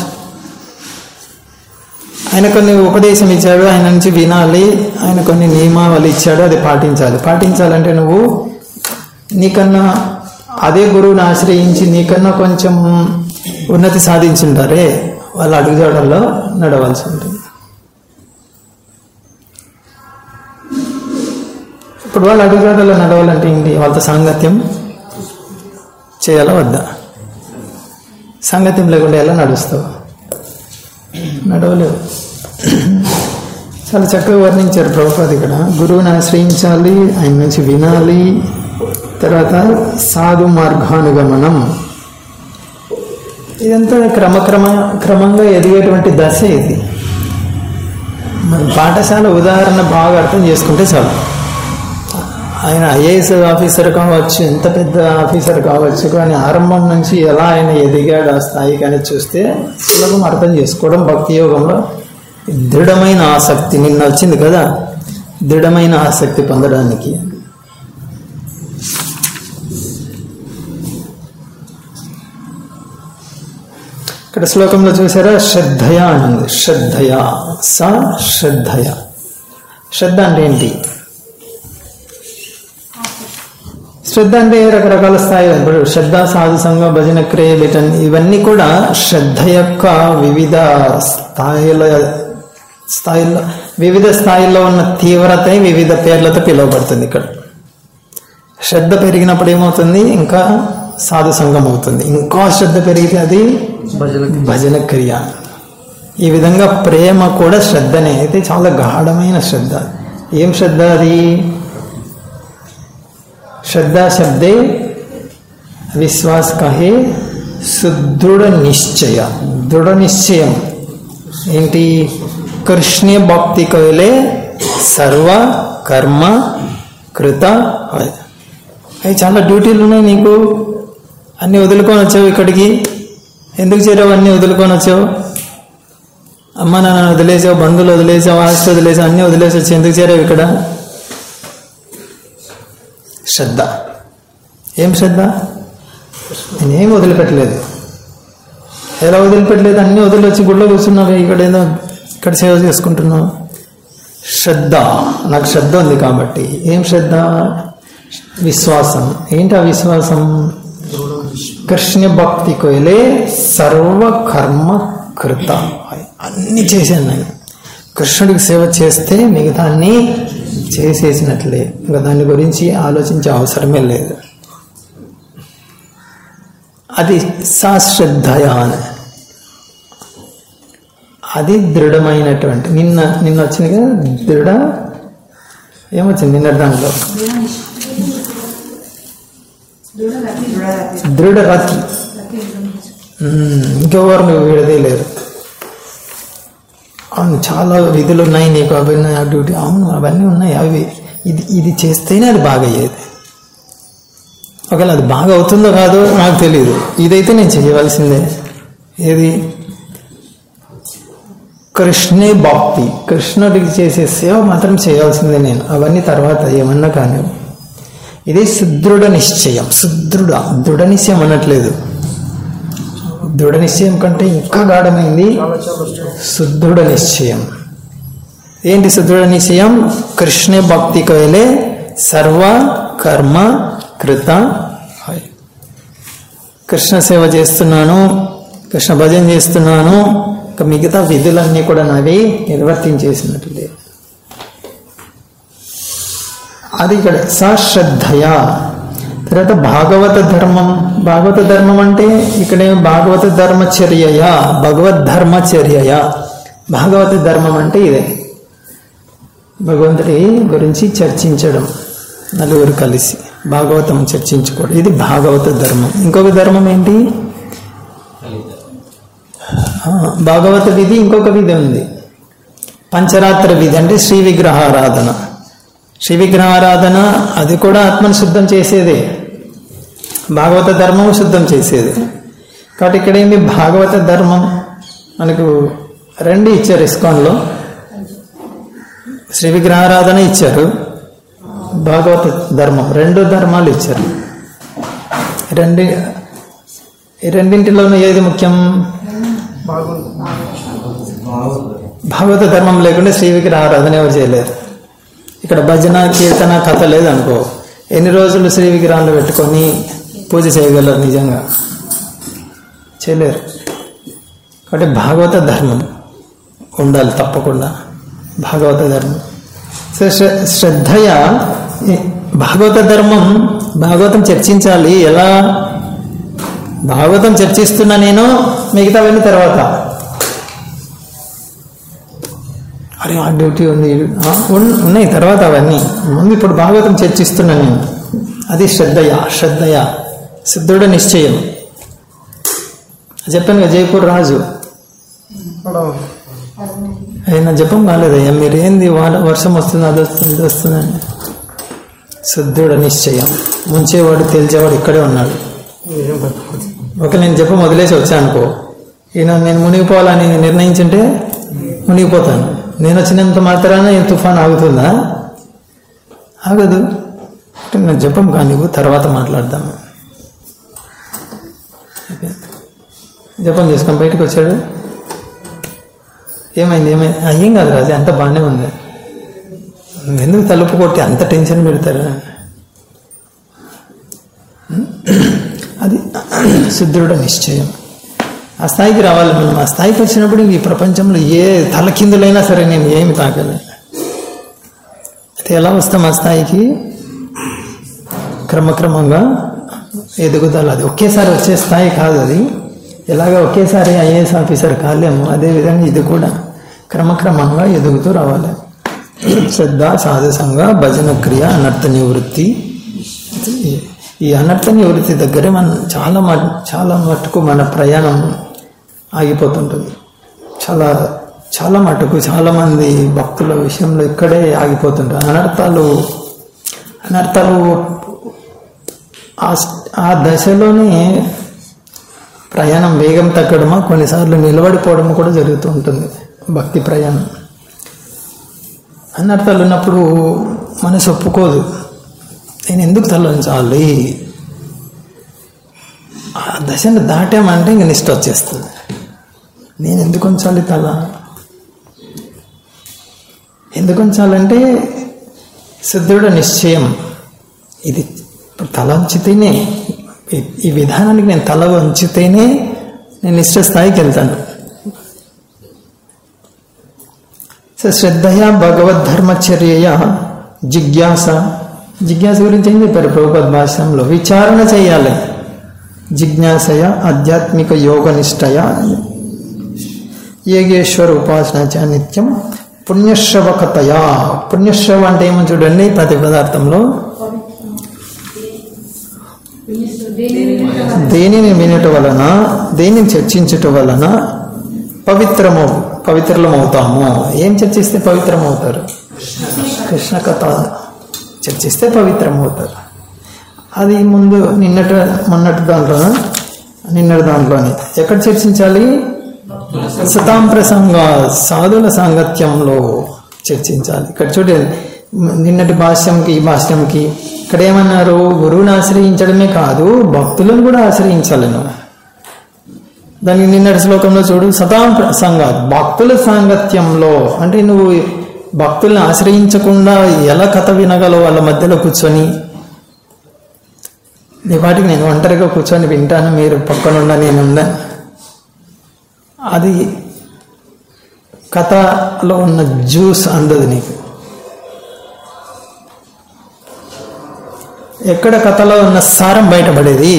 ఆయన కొన్ని ఉపదేశం ఇచ్చాడు ఆయన నుంచి వినాలి ఆయన కొన్ని నియమావళి ఇచ్చాడు అది పాటించాలి పాటించాలంటే నువ్వు నీకన్నా అదే గురువుని ఆశ్రయించి నీకన్నా కొంచెం ఉన్నతి సాధించుంటారే వాళ్ళ అడుగుజాడల్లో నడవాల్సి ఉంటుంది ఇప్పుడు వాళ్ళ అడుగుజాడల్లో నడవాలంటే ఏంటి వాళ్ళతో సాంగత్యం చేయాలా వద్దా సాంగత్యం లేకుండా ఎలా నడుస్తావు నడవలేవు చాలా చక్కగా వర్ణించారు ప్రభుపాద్ ఇక్కడ గురువుని ఆశ్రయించాలి ఆయన నుంచి వినాలి తర్వాత సాధు మార్గానుగమనం ఇదంతా క్రమక్రమ క్రమంగా ఎదిగేటువంటి దశ ఇది మన పాఠశాల ఉదాహరణ బాగా అర్థం చేసుకుంటే చాలు ఆయన ఐఏఎస్ ఆఫీసర్ కావచ్చు ఎంత పెద్ద ఆఫీసర్ కావచ్చు కానీ ఆరంభం నుంచి ఎలా ఆయన ఎదిగాడు ఆ స్థాయికి అనేది చూస్తే సులభం అర్థం చేసుకోవడం భక్తి యోగంలో దృఢమైన ఆసక్తి నిన్న వచ్చింది కదా దృఢమైన ఆసక్తి పొందడానికి ఇక్కడ శ్లోకంలో చూసారా శ్రద్ధయ అని ఉంది శ్రద్ధయ స శ్రద్ధయ శ్రద్ధ అంటే ఏంటి శ్రద్ధ అంటే రకరకాల స్థాయిలు ఇప్పుడు శ్రద్ధ సాధు సంఘ భజన క్రియ లిటన్ ఇవన్నీ కూడా శ్రద్ధ యొక్క వివిధ స్థాయిల స్థాయిల్లో వివిధ స్థాయిల్లో ఉన్న తీవ్రత వివిధ పేర్లతో పిలువబడుతుంది ఇక్కడ శ్రద్ధ పెరిగినప్పుడు ఏమవుతుంది ఇంకా సాధు సంఘం అవుతుంది ఇంకా శ్రద్ధ పెరిగితే అది భజన భజన క్రియ ఈ విధంగా ప్రేమ కూడా శ్రద్ధనే అయితే చాలా గాఢమైన శ్రద్ధ ఏం శ్రద్ధ అది श्रद्धा शब्दे विश्वास का है సుదృఢ నిశ్చయ దృఢ నిశ్చయం ఏంటి కృష్ణ భక్తి కైలే సర్వ కర్మ కృత హై. అవి చాలా డ్యూటీలు ఉన్నాయి నీకు అన్ని వదులుకొని వచ్చావు ఇక్కడికి ఎందుకు చేరావు అన్ని వదులుకొని వచ్చావు అమ్మ నాన్న వదిలేసావు బంధువులు వదిలేసావు ఆస్తి వదిలేసావు అన్ని వదిలేసి వచ్చి ఎందుకు చేరావు ఇక్కడ శ్రద్ధ ఏం శ్రద్ధ నేనేం వదిలిపెట్టలేదు ఎలా వదిలిపెట్టలేదు అన్నీ వదిలివచ్చి గుళ్ళో కూర్చున్నావు ఇక్కడ ఏదో ఇక్కడ సేవ చేసుకుంటున్నావు శ్రద్ధ నాకు శ్రద్ధ ఉంది కాబట్టి ఏం శ్రద్ధ విశ్వాసం ఏంటి ఆ విశ్వాసం కృష్ణ భక్తి కోయలే సర్వ కర్మ కృత అన్ని చేశాను నేను కృష్ణుడికి సేవ చేస్తే మిగతా అన్ని చేసేసినట్లే ఇంకా దాని గురించి ఆలోచించే అవసరమే లేదు అది సాశ్రద్ధయ అని అది దృఢమైనటువంటి నిన్న నిన్న వచ్చింది కదా దృఢ ఏమొచ్చింది నిన్న దాంట్లో దృఢగతి దృఢ రతి మ్మ్. ఇంకెవరు విడదీయలేరు అవును చాలా విధులు ఉన్నాయి నీకు అవి ఉన్నాయి ఆ డ్యూటీ అవును అవన్నీ ఉన్నాయి అవి ఇది ఇది చేస్తేనే అది బాగా అయ్యేది ఒకవేళ అది బాగా అవుతుందో కాదో నాకు తెలియదు ఇదైతే నేను చేయవలసిందే ఏది కృష్ణే భక్తి కృష్ణుడికి చేసే సేవ మాత్రం చేయాల్సిందే నేను అవన్నీ తర్వాత ఏమన్నా కానీ ఇది సుదృఢ నిశ్చయం సుదృఢ దృఢ నిశ్చయం అనట్లేదు దృఢ నిశ్చయం కంటే ఇంకా గాఢమైంది చాలా చాలా strong. సుదృఢ నిశ్చయం ఏంటి సుదృఢ నిశ్చయం కృష్ణ భక్తి కైలే సర్వ కర్మ కృత హై. కృష్ణ సేవ చేస్తున్నాను కృష్ణ భజన చేస్తున్నాను ఇంకా మిగతా విధులన్నీ కూడా నావి నిర్వర్తించేసినట్లే అది ఇక్కడ సశ్రద్ధయ తర్వాత భాగవత ధర్మం భాగవత ధర్మం అంటే ఇక్కడే భాగవత ధర్మచర్యయ భగవద్ ధర్మచర్యయ భాగవత ధర్మం అంటే ఇదే భగవంతుడి గురించి చర్చించడం నలుగురు కలిసి భాగవతం చర్చించుకోవడం ఇది భాగవత ధర్మం ఇంకొక ధర్మం ఏంటి ఫలితం ఆ, భాగవత విధి ఇంకొక విధి ఉంది పంచరాత్ర విధి అంటే శ్రీ విగ్రహారాధన శ్రీ విగ్రహారాధన అది కూడా ఆత్మను శుద్ధం చేసేదే భాగవత ధర్మం శుద్ధం చేసేది కాబట్టి ఇక్కడ ఏంది భాగవత ధర్మం మనకు రెండు ఇచ్చారు ఇస్కాన్లో శ్రీ విగ్రహారాధన ఇచ్చారు భాగవత ధర్మం రెండు ధర్మాలు ఇచ్చారు రెండు ఈ రెండింటిలోనూ ఏది ముఖ్యం బాగుంది భాగవత ధర్మం లేకుండా శ్రీ విగ్రహారాధన ఎవరు చేయలేరు ఇక్కడ భజన కీర్తన కథ లేదనుకో ఎన్ని రోజులు శ్రీ విగ్రహాలు పెట్టుకొని పూజ చేయగలరు నిజంగా చేయలేరు కాబట్టి భాగవత ధర్మం ఉండాలి తప్పకుండా భాగవత ధర్మం సో శ్ర- శ్రద్ధయ ఈ భాగవత ధర్మం భాగవతం చర్చించాలి ఎలా భాగవతం చర్చిస్తున్నా నేను మిగతావన్నీ తర్వాత అరే ఆ డ్యూటీ ఉంది ఆ, ఉన్- ఉన్నాయి తర్వాత అవన్నీ ముందు ఇప్పుడు భాగవతం చర్చిస్తున్నాను నేను అది శ్రద్ధయ శ్రద్ధయ సిద్ధుడ నిశ్చయం చెప్పాను కదా జైపూర్ రాజు ఇక్కడ అయినా జపం కాలేదయ్యా మీరు ఏంది వాన వర్షం వస్తుంది అది వస్తుంది ఇది వస్తుందని సిద్ధుడ నిశ్చయం ముంచేవాడు తేల్చేవాడు ఇక్కడే ఉన్నాడు ఏం పట్టుకోవచ్చు ఒక నేను జపం వదిలేసి వచ్చాను అనుకో ఈయన నేను మునిగిపోవాలని నిర్ణయించుంటే మునిగిపోతాను నేను వచ్చినంత మాత్రాన ఈ తుఫాన్ ఆగుతుందా ఆగదు అంటే నేను జపం కానివ్వు తర్వాత మాట్లాడదాము జపం చేసుకొని బయటకు వచ్చాడు ఏమైంది ఏమైంది "ఆ, ఏం కాదు రాజు అంత బాగానే ఉంది ఎందుకు తలుపు కొట్టి అంత టెన్షన్ పెడతారు అది శుద్ధుడ నిశ్చయం ఆ స్థాయికి రావాలి మనం ఆ స్థాయికి వచ్చినప్పుడు ఇంక ఈ ప్రపంచంలో ఏ తలకిందులైనా సరే నేను ఏమి తాకలేదు అయితే ఎలా వస్తాం ఆ స్థాయికి క్రమక్రమంగా ఎదుగుదల అది ఒకేసారి వచ్చే స్థాయి కాదు అది ఎలాగ ఒకేసారి ఐఏఎస్ ఆఫీసర్ కాలేము అదేవిధంగా ఇది కూడా క్రమక్రమంగా ఎదుగుతూ రావాలి శ్రద్ధ సాధసంగా భజన క్రియ అనర్థ నివృత్తి ఈ- ఈ అనర్థ నివృత్తి దగ్గరే మనం చాలా మ- చాలా మటుకు మన ప్రయాణం ఆగిపోతుంటుంది చాలా చాలా మటుకు చాలా మంది భక్తుల విషయంలో ఇక్కడే ఆగిపోతుంటారు అనర్థాలు అనర్థాలు ఆ స్- ఆ దశలోనే ప్రయాణం వేగం తగ్గడమా కొన్నిసార్లు నిలబడిపోవడం కూడా జరుగుతూ ఉంటుంది భక్తి ప్రయాణం అనర్థాలు ఉన్నప్పుడు మనసు ఒప్పుకోదు నేను ఎందుకు తలంచాలి ఆ దశను దాటామంటే ఇంక నిష్ట వచ్చేస్తుంది నేను ఎందుకు ఉంచాలి తల ఎందుకు ఉంచాలంటే సిద్ధుడ నిశ్చయం ఇది ఇప్పుడు తల ఉంచితేనే ఈ- ఈ విధానానికి నేను తల ఉంచితేనే నేను ఇష్ట స్థాయికి వెళ్తాను సో శ్రద్ధయ భగవద్ధర్మచర్య జిజ్ఞాస జిజ్ఞాస గురించి ఏం చెప్పారు ప్రభుపద్ భాషంలో విచారణ చేయాలి జిజ్ఞాసయ ఆధ్యాత్మిక యోగ నిష్టయ యోగేశ్వర ఉపాసన చ నిత్యం పుణ్యశ్రవకతయా పుణ్యశ్రవ అంటే ఏమో చూడండి ప్రతి పదార్థంలో దేనిని వినుట వలన దేనిని చర్చించుట వలన పవిత్రము పవిత్రులమవుతాము ఏం చర్చిస్తే పవిత్రమవుతారు కృష్ణ కథ చర్చిస్తే పవిత్రమవుతారు అది ముందు నిన్నటి మొన్నటి దాంట్లో నిన్నటి దాంట్లోనే ఎక్కడ చర్చించాలి సతాం ప్రసంగ సాధుల సాంగత్యంలో చర్చించాలి ఇక్కడ చూడండి నిన్నటి భాష్యంకి ఈ భాష్యంకి ఇక్కడ ఏమన్నారు గురువుని ఆశ్రయించడమే కాదు భక్తులను కూడా ఆశ్రయించాలను దానికి నిన్నటి శ్లోకంలో చూడు సతాం ప్రసంగ భక్తుల సాంగత్యంలో అంటే నువ్వు భక్తుల్ని ఆశ్రయించకుండా ఎలా కథ వినగలవు వాళ్ళ మధ్యలో కూర్చొని నీ వాటికి నేను ఒంటరిగా కూర్చొని వింటాను మీరు పక్కనుండా నేను ఉందా అది కథలో ఉన్న జ్యూస్ అందదు నీకు ఎక్కడ కథలో ఉన్న సారం బయటపడేది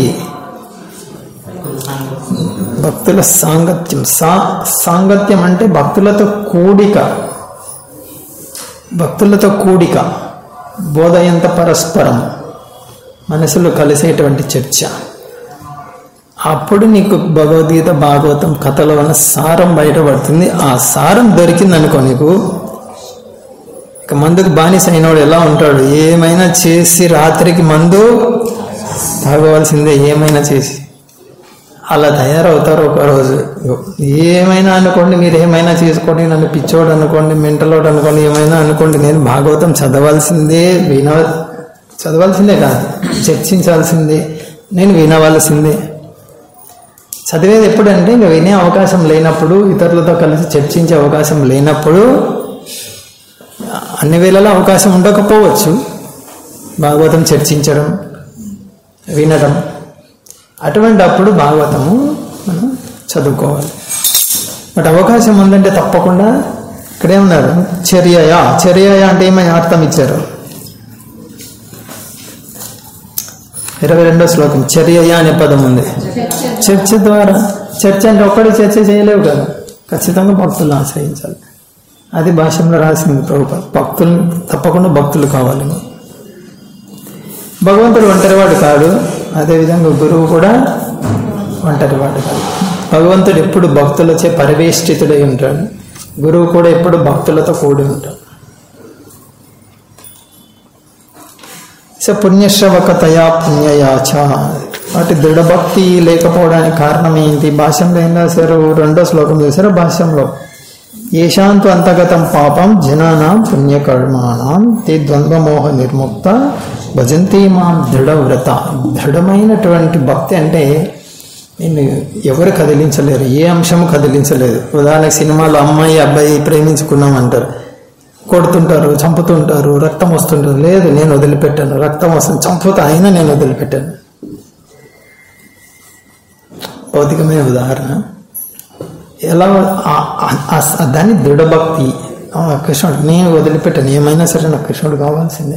భక్తుల సాంగత్యం సా సాంగత్యం అంటే భక్తులతో కూడిక భక్తులతో కూడిక బోధయంత పరస్పరం మనసులో కలిసేటువంటి చర్చ అప్పుడు నీకు భగవద్గీత భాగవతం కథలో ఉన్న సారం బయటపడుతుంది ఆ సారం దొరికింది అనుకో నీకు ఇక మందుకు బానిస అయినోడు ఎలా ఉంటాడు ఏమైనా చేసి రాత్రికి మందు తాగవలసిందే ఏమైనా చేసి అలా తయారవుతారు ఒక రోజు ఏమైనా అనుకోండి మీరు ఏమైనా చేసుకోండి నన్ను పిచ్చోడు అనుకోండి మెంటలోడు అనుకోండి ఏమైనా అనుకోండి నేను భాగవతం చదవాల్సిందే విన చదవాల్సిందే కాదు చర్చించాల్సిందే నేను వినవలసిందే చదివేది ఎప్పుడంటే ఇంకా వినే అవకాశం లేనప్పుడు ఇతరులతో కలిసి చర్చించే అవకాశం లేనప్పుడు అన్ని వేళలా అవకాశం ఉండకపోవచ్చు భాగవతం చర్చించడం వినడం అటువంటి అప్పుడు భాగవతము మనం చదువుకోవాలి బట్ అవకాశం ఉందంటే తప్పకుండా ఇక్కడే ఉన్నారు చర్యయా చర్యయా అంటే ఏమని అర్థం ఇచ్చారు ఇరవై రెండో శ్లోకం చర్యయా అనే పదం ఉంది చర్చ ద్వారా చర్చ అంటే ఒక్కడే చర్చ చేయలేవు కదా ఖచ్చితంగా భక్తులను ఆశ్రయించాలి అది భాషలో రాసింది ప్రభుత్వ భక్తులు తప్పకుండా భక్తులు కావాలి భగవంతుడు ఒంటరివాడు కాడు అదేవిధంగా గురువు కూడా ఒంటరివాడు కాదు భగవంతుడు ఎప్పుడు భక్తులచే పరివేష్టితుడై ఉంటాడు గురువు కూడా ఎప్పుడు భక్తులతో కూడి ఉంటాడు స పుణ్యశ్రవకతయా పుణ్యయాచ వాటి దృఢభక్తి లేకపోవడానికి కారణం ఏంటి భాష్యంలో ఏం రాశారు రెండో శ్లోకం చేశారు భాష్యంలో ఏషాంతు అంతగతం పాపం జనానాం పుణ్యకర్మాణం తే ద్వంద్వమోహ నిర్ముక్త భజంతి మాం దృఢవ్రత దృఢమైనటువంటి భక్తి అంటే నిన్ను ఎవరు కదిలించలేరు ఏ అంశము కదిలించలేదు ఉదాహరణకు సినిమాలో అమ్మాయి అబ్బాయి ప్రేమించుకున్నాం అంటారు కొడుతుంటారు చంపుతుంటారు రక్తం వస్తుంటారు లేదు నేను వదిలిపెట్టాను రక్తం వస్తుంది చంపుతా అయినా నేను వదిలిపెట్టాను భౌతికమైన ఉదాహరణ ఎలా ఆ- ఆ- ఆ- దాన్ని దృఢభక్తి ఆ, కృష్ణుడు నేను వదిలిపెట్టాను ఏమైనా సరే నాకు కృష్ణుడు కావాల్సిందే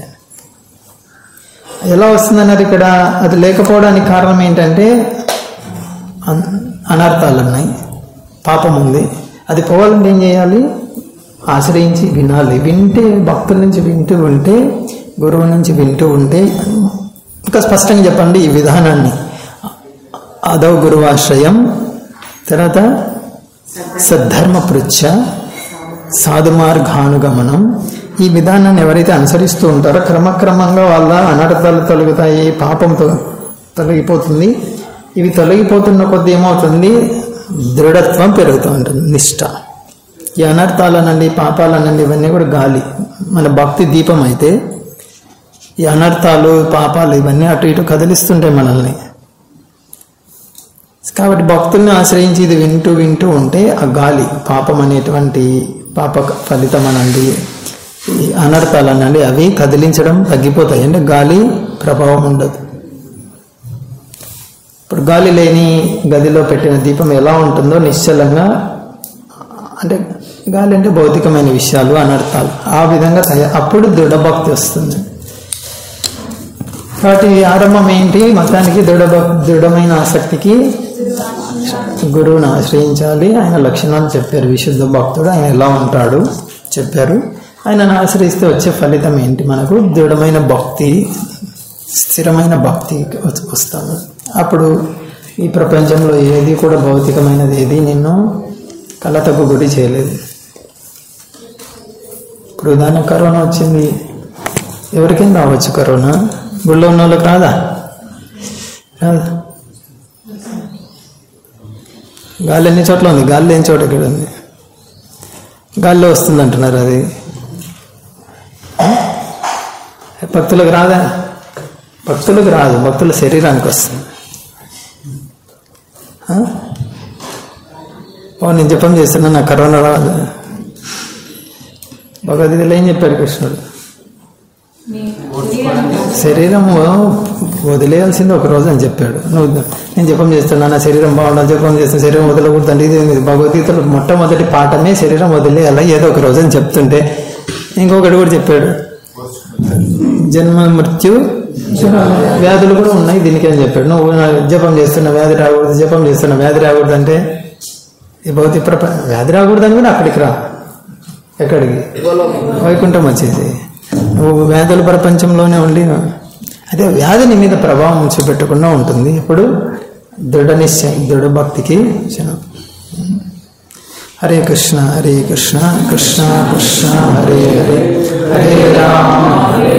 ఎలా వస్తుందన్నారు ఇక్కడ అది లేకపోవడానికి కారణం ఏంటంటే అన్- అనర్థాలు ఉన్నాయి పాపం ఉంది అది పోవాలంటే ఏం చేయాలి ఆశ్రయించి వినాలి వింటే భక్తుల నుంచి వింటూ ఉంటే గురువు నుంచి వింటూ ఉంటే ఇంకా స్పష్టంగా చెప్పండి ఈ విధానాన్ని అదవ గురువాశ్రయం తర్వాత సద్ధర్మ పృచ్ఛ సాధు మార్గానుగమనం ఈ విధానాన్ని ఎవరైతే అనుసరిస్తూ ఉంటారో క్రమక్రమంగా వాళ్ళ అనర్థాలు తొలగుతాయి పాపం తొ- తొలగిపోతుంది ఇవి తొలగిపోతున్న కొద్ది ఏమవుతుంది దృఢత్వం పెరుగుతూ ఉంటుంది నిష్ట ఈ అనర్థాలనండి పాపాలనండి ఇవన్నీ కూడా గాలి మన భక్తి దీపం అయితే ఈ అనర్థాలు పాపాలు ఇవన్నీ అటు ఇటు కదిలిస్తుంటాయి మనల్ని కాబట్టి భక్తుల్ని ఆశ్రయించి ఇది వింటూ వింటూ ఉంటే ఆ గాలి పాపం అనేటువంటి పాప ఫలితం అనండి ఈ అనర్థాలు అనండి అవి కదిలించడం తగ్గిపోతాయి అంటే గాలి ప్రభావం ఉండదు ఇప్పుడు గాలి లేని గదిలో పెట్టిన దీపం ఎలా ఉంటుందో నిశ్చలంగా అంటే గాలి అంటే భౌతికమైన విషయాలు అనర్థాలు ఆ విధంగా తయ- అప్పుడు దృఢభక్తి వస్తుంది కాబట్టి ఆరంభం ఏంటి మతానికి దృఢ దృఢమైన ఆసక్తికి గురువుని ఆశ్రయించాలి ఆయన లక్షణాలు చెప్పారు విశుద్ధ భక్తుడు ఆయన ఎలా ఉంటాడు చెప్పారు ఆయనను ఆశ్రయిస్తే వచ్చే ఫలితం ఏంటి మనకు దృఢమైన భక్తి స్థిరమైన భక్తి వస్తాము అప్పుడు ఈ ప్రపంచంలో ఏది కూడా భౌతికమైనది ఏది నిన్ను కలతకు గురి చేయలేదు ఇప్పుడు ఉదాహరణ కరోనా వచ్చింది ఎవరికైనా రావచ్చు కరోనా గుళ్ళో ఉన్న వాళ్ళకి రాదా రాదా గాలి ఎన్ని చోట్ల ఉంది గాలి లేని చోట ఎక్కడ ఉంది గాలిలో వస్తుంది అంటున్నారు అది భక్తులకు రాదా భక్తులకు రాదు భక్తుల శరీరానికి వస్తుంది ఆ? ఓ నేను జపం చేస్తున్నా నాకు కరోనా రాదు భగవద్గీతలో ఏం చెప్పాడు కృష్ణుడు శరీరం వదిలేయాల్సింది ఒక రోజు అని చెప్పాడు నువ్వు నేను జపం చేస్తున్నా నా శరీరం బాగుండాలి జపం చేస్తున్నా శరీరం వదలకూడదు ఇది ఇది భగవద్గీతలో మొట్టమొదటి పాఠమే శరీరం వదిలేయాలి ఏదో ఒక రోజు అని చెప్తుంటే ఇంకొకటి కూడా చెప్పాడు జన్మ మృత్యు వ్యాధులు కూడా ఉన్నాయి దీనికి అని చెప్పాడు నువ్వు నా జపం చేస్తున్న వ్యాధి రాకూడదు జపం చేస్తున్న వ్యాధి రాకూడదు అంటే ఈ భౌతిక ప్రప వ్యాధి రాకూడదు అని కూడా అక్కడికి రా ఎక్కడికి వైకుంఠం వచ్చేసి నువ్వు వ్యాధుల ప్రపంచంలోనే ఉండి అదే వ్యాధి నీ మీద ప్రభావం చూపెట్టకుండా ఉంటుంది ఇప్పుడు దృఢ నిశ్చయం దృఢ భక్తికి చిన్న హరే కృష్ణ హరే కృష్ణ కృష్ణ కృష్ణ హరే హరే హరే రామ హరే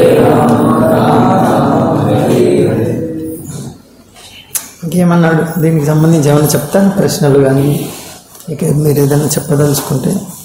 ఇంకేమన్నాడు దీనికి సంబంధించి ఏమైనా చెప్తాను ప్రశ్నలు కానీ ఇక మీరు ఏదైనా చెప్పదలుచుకుంటే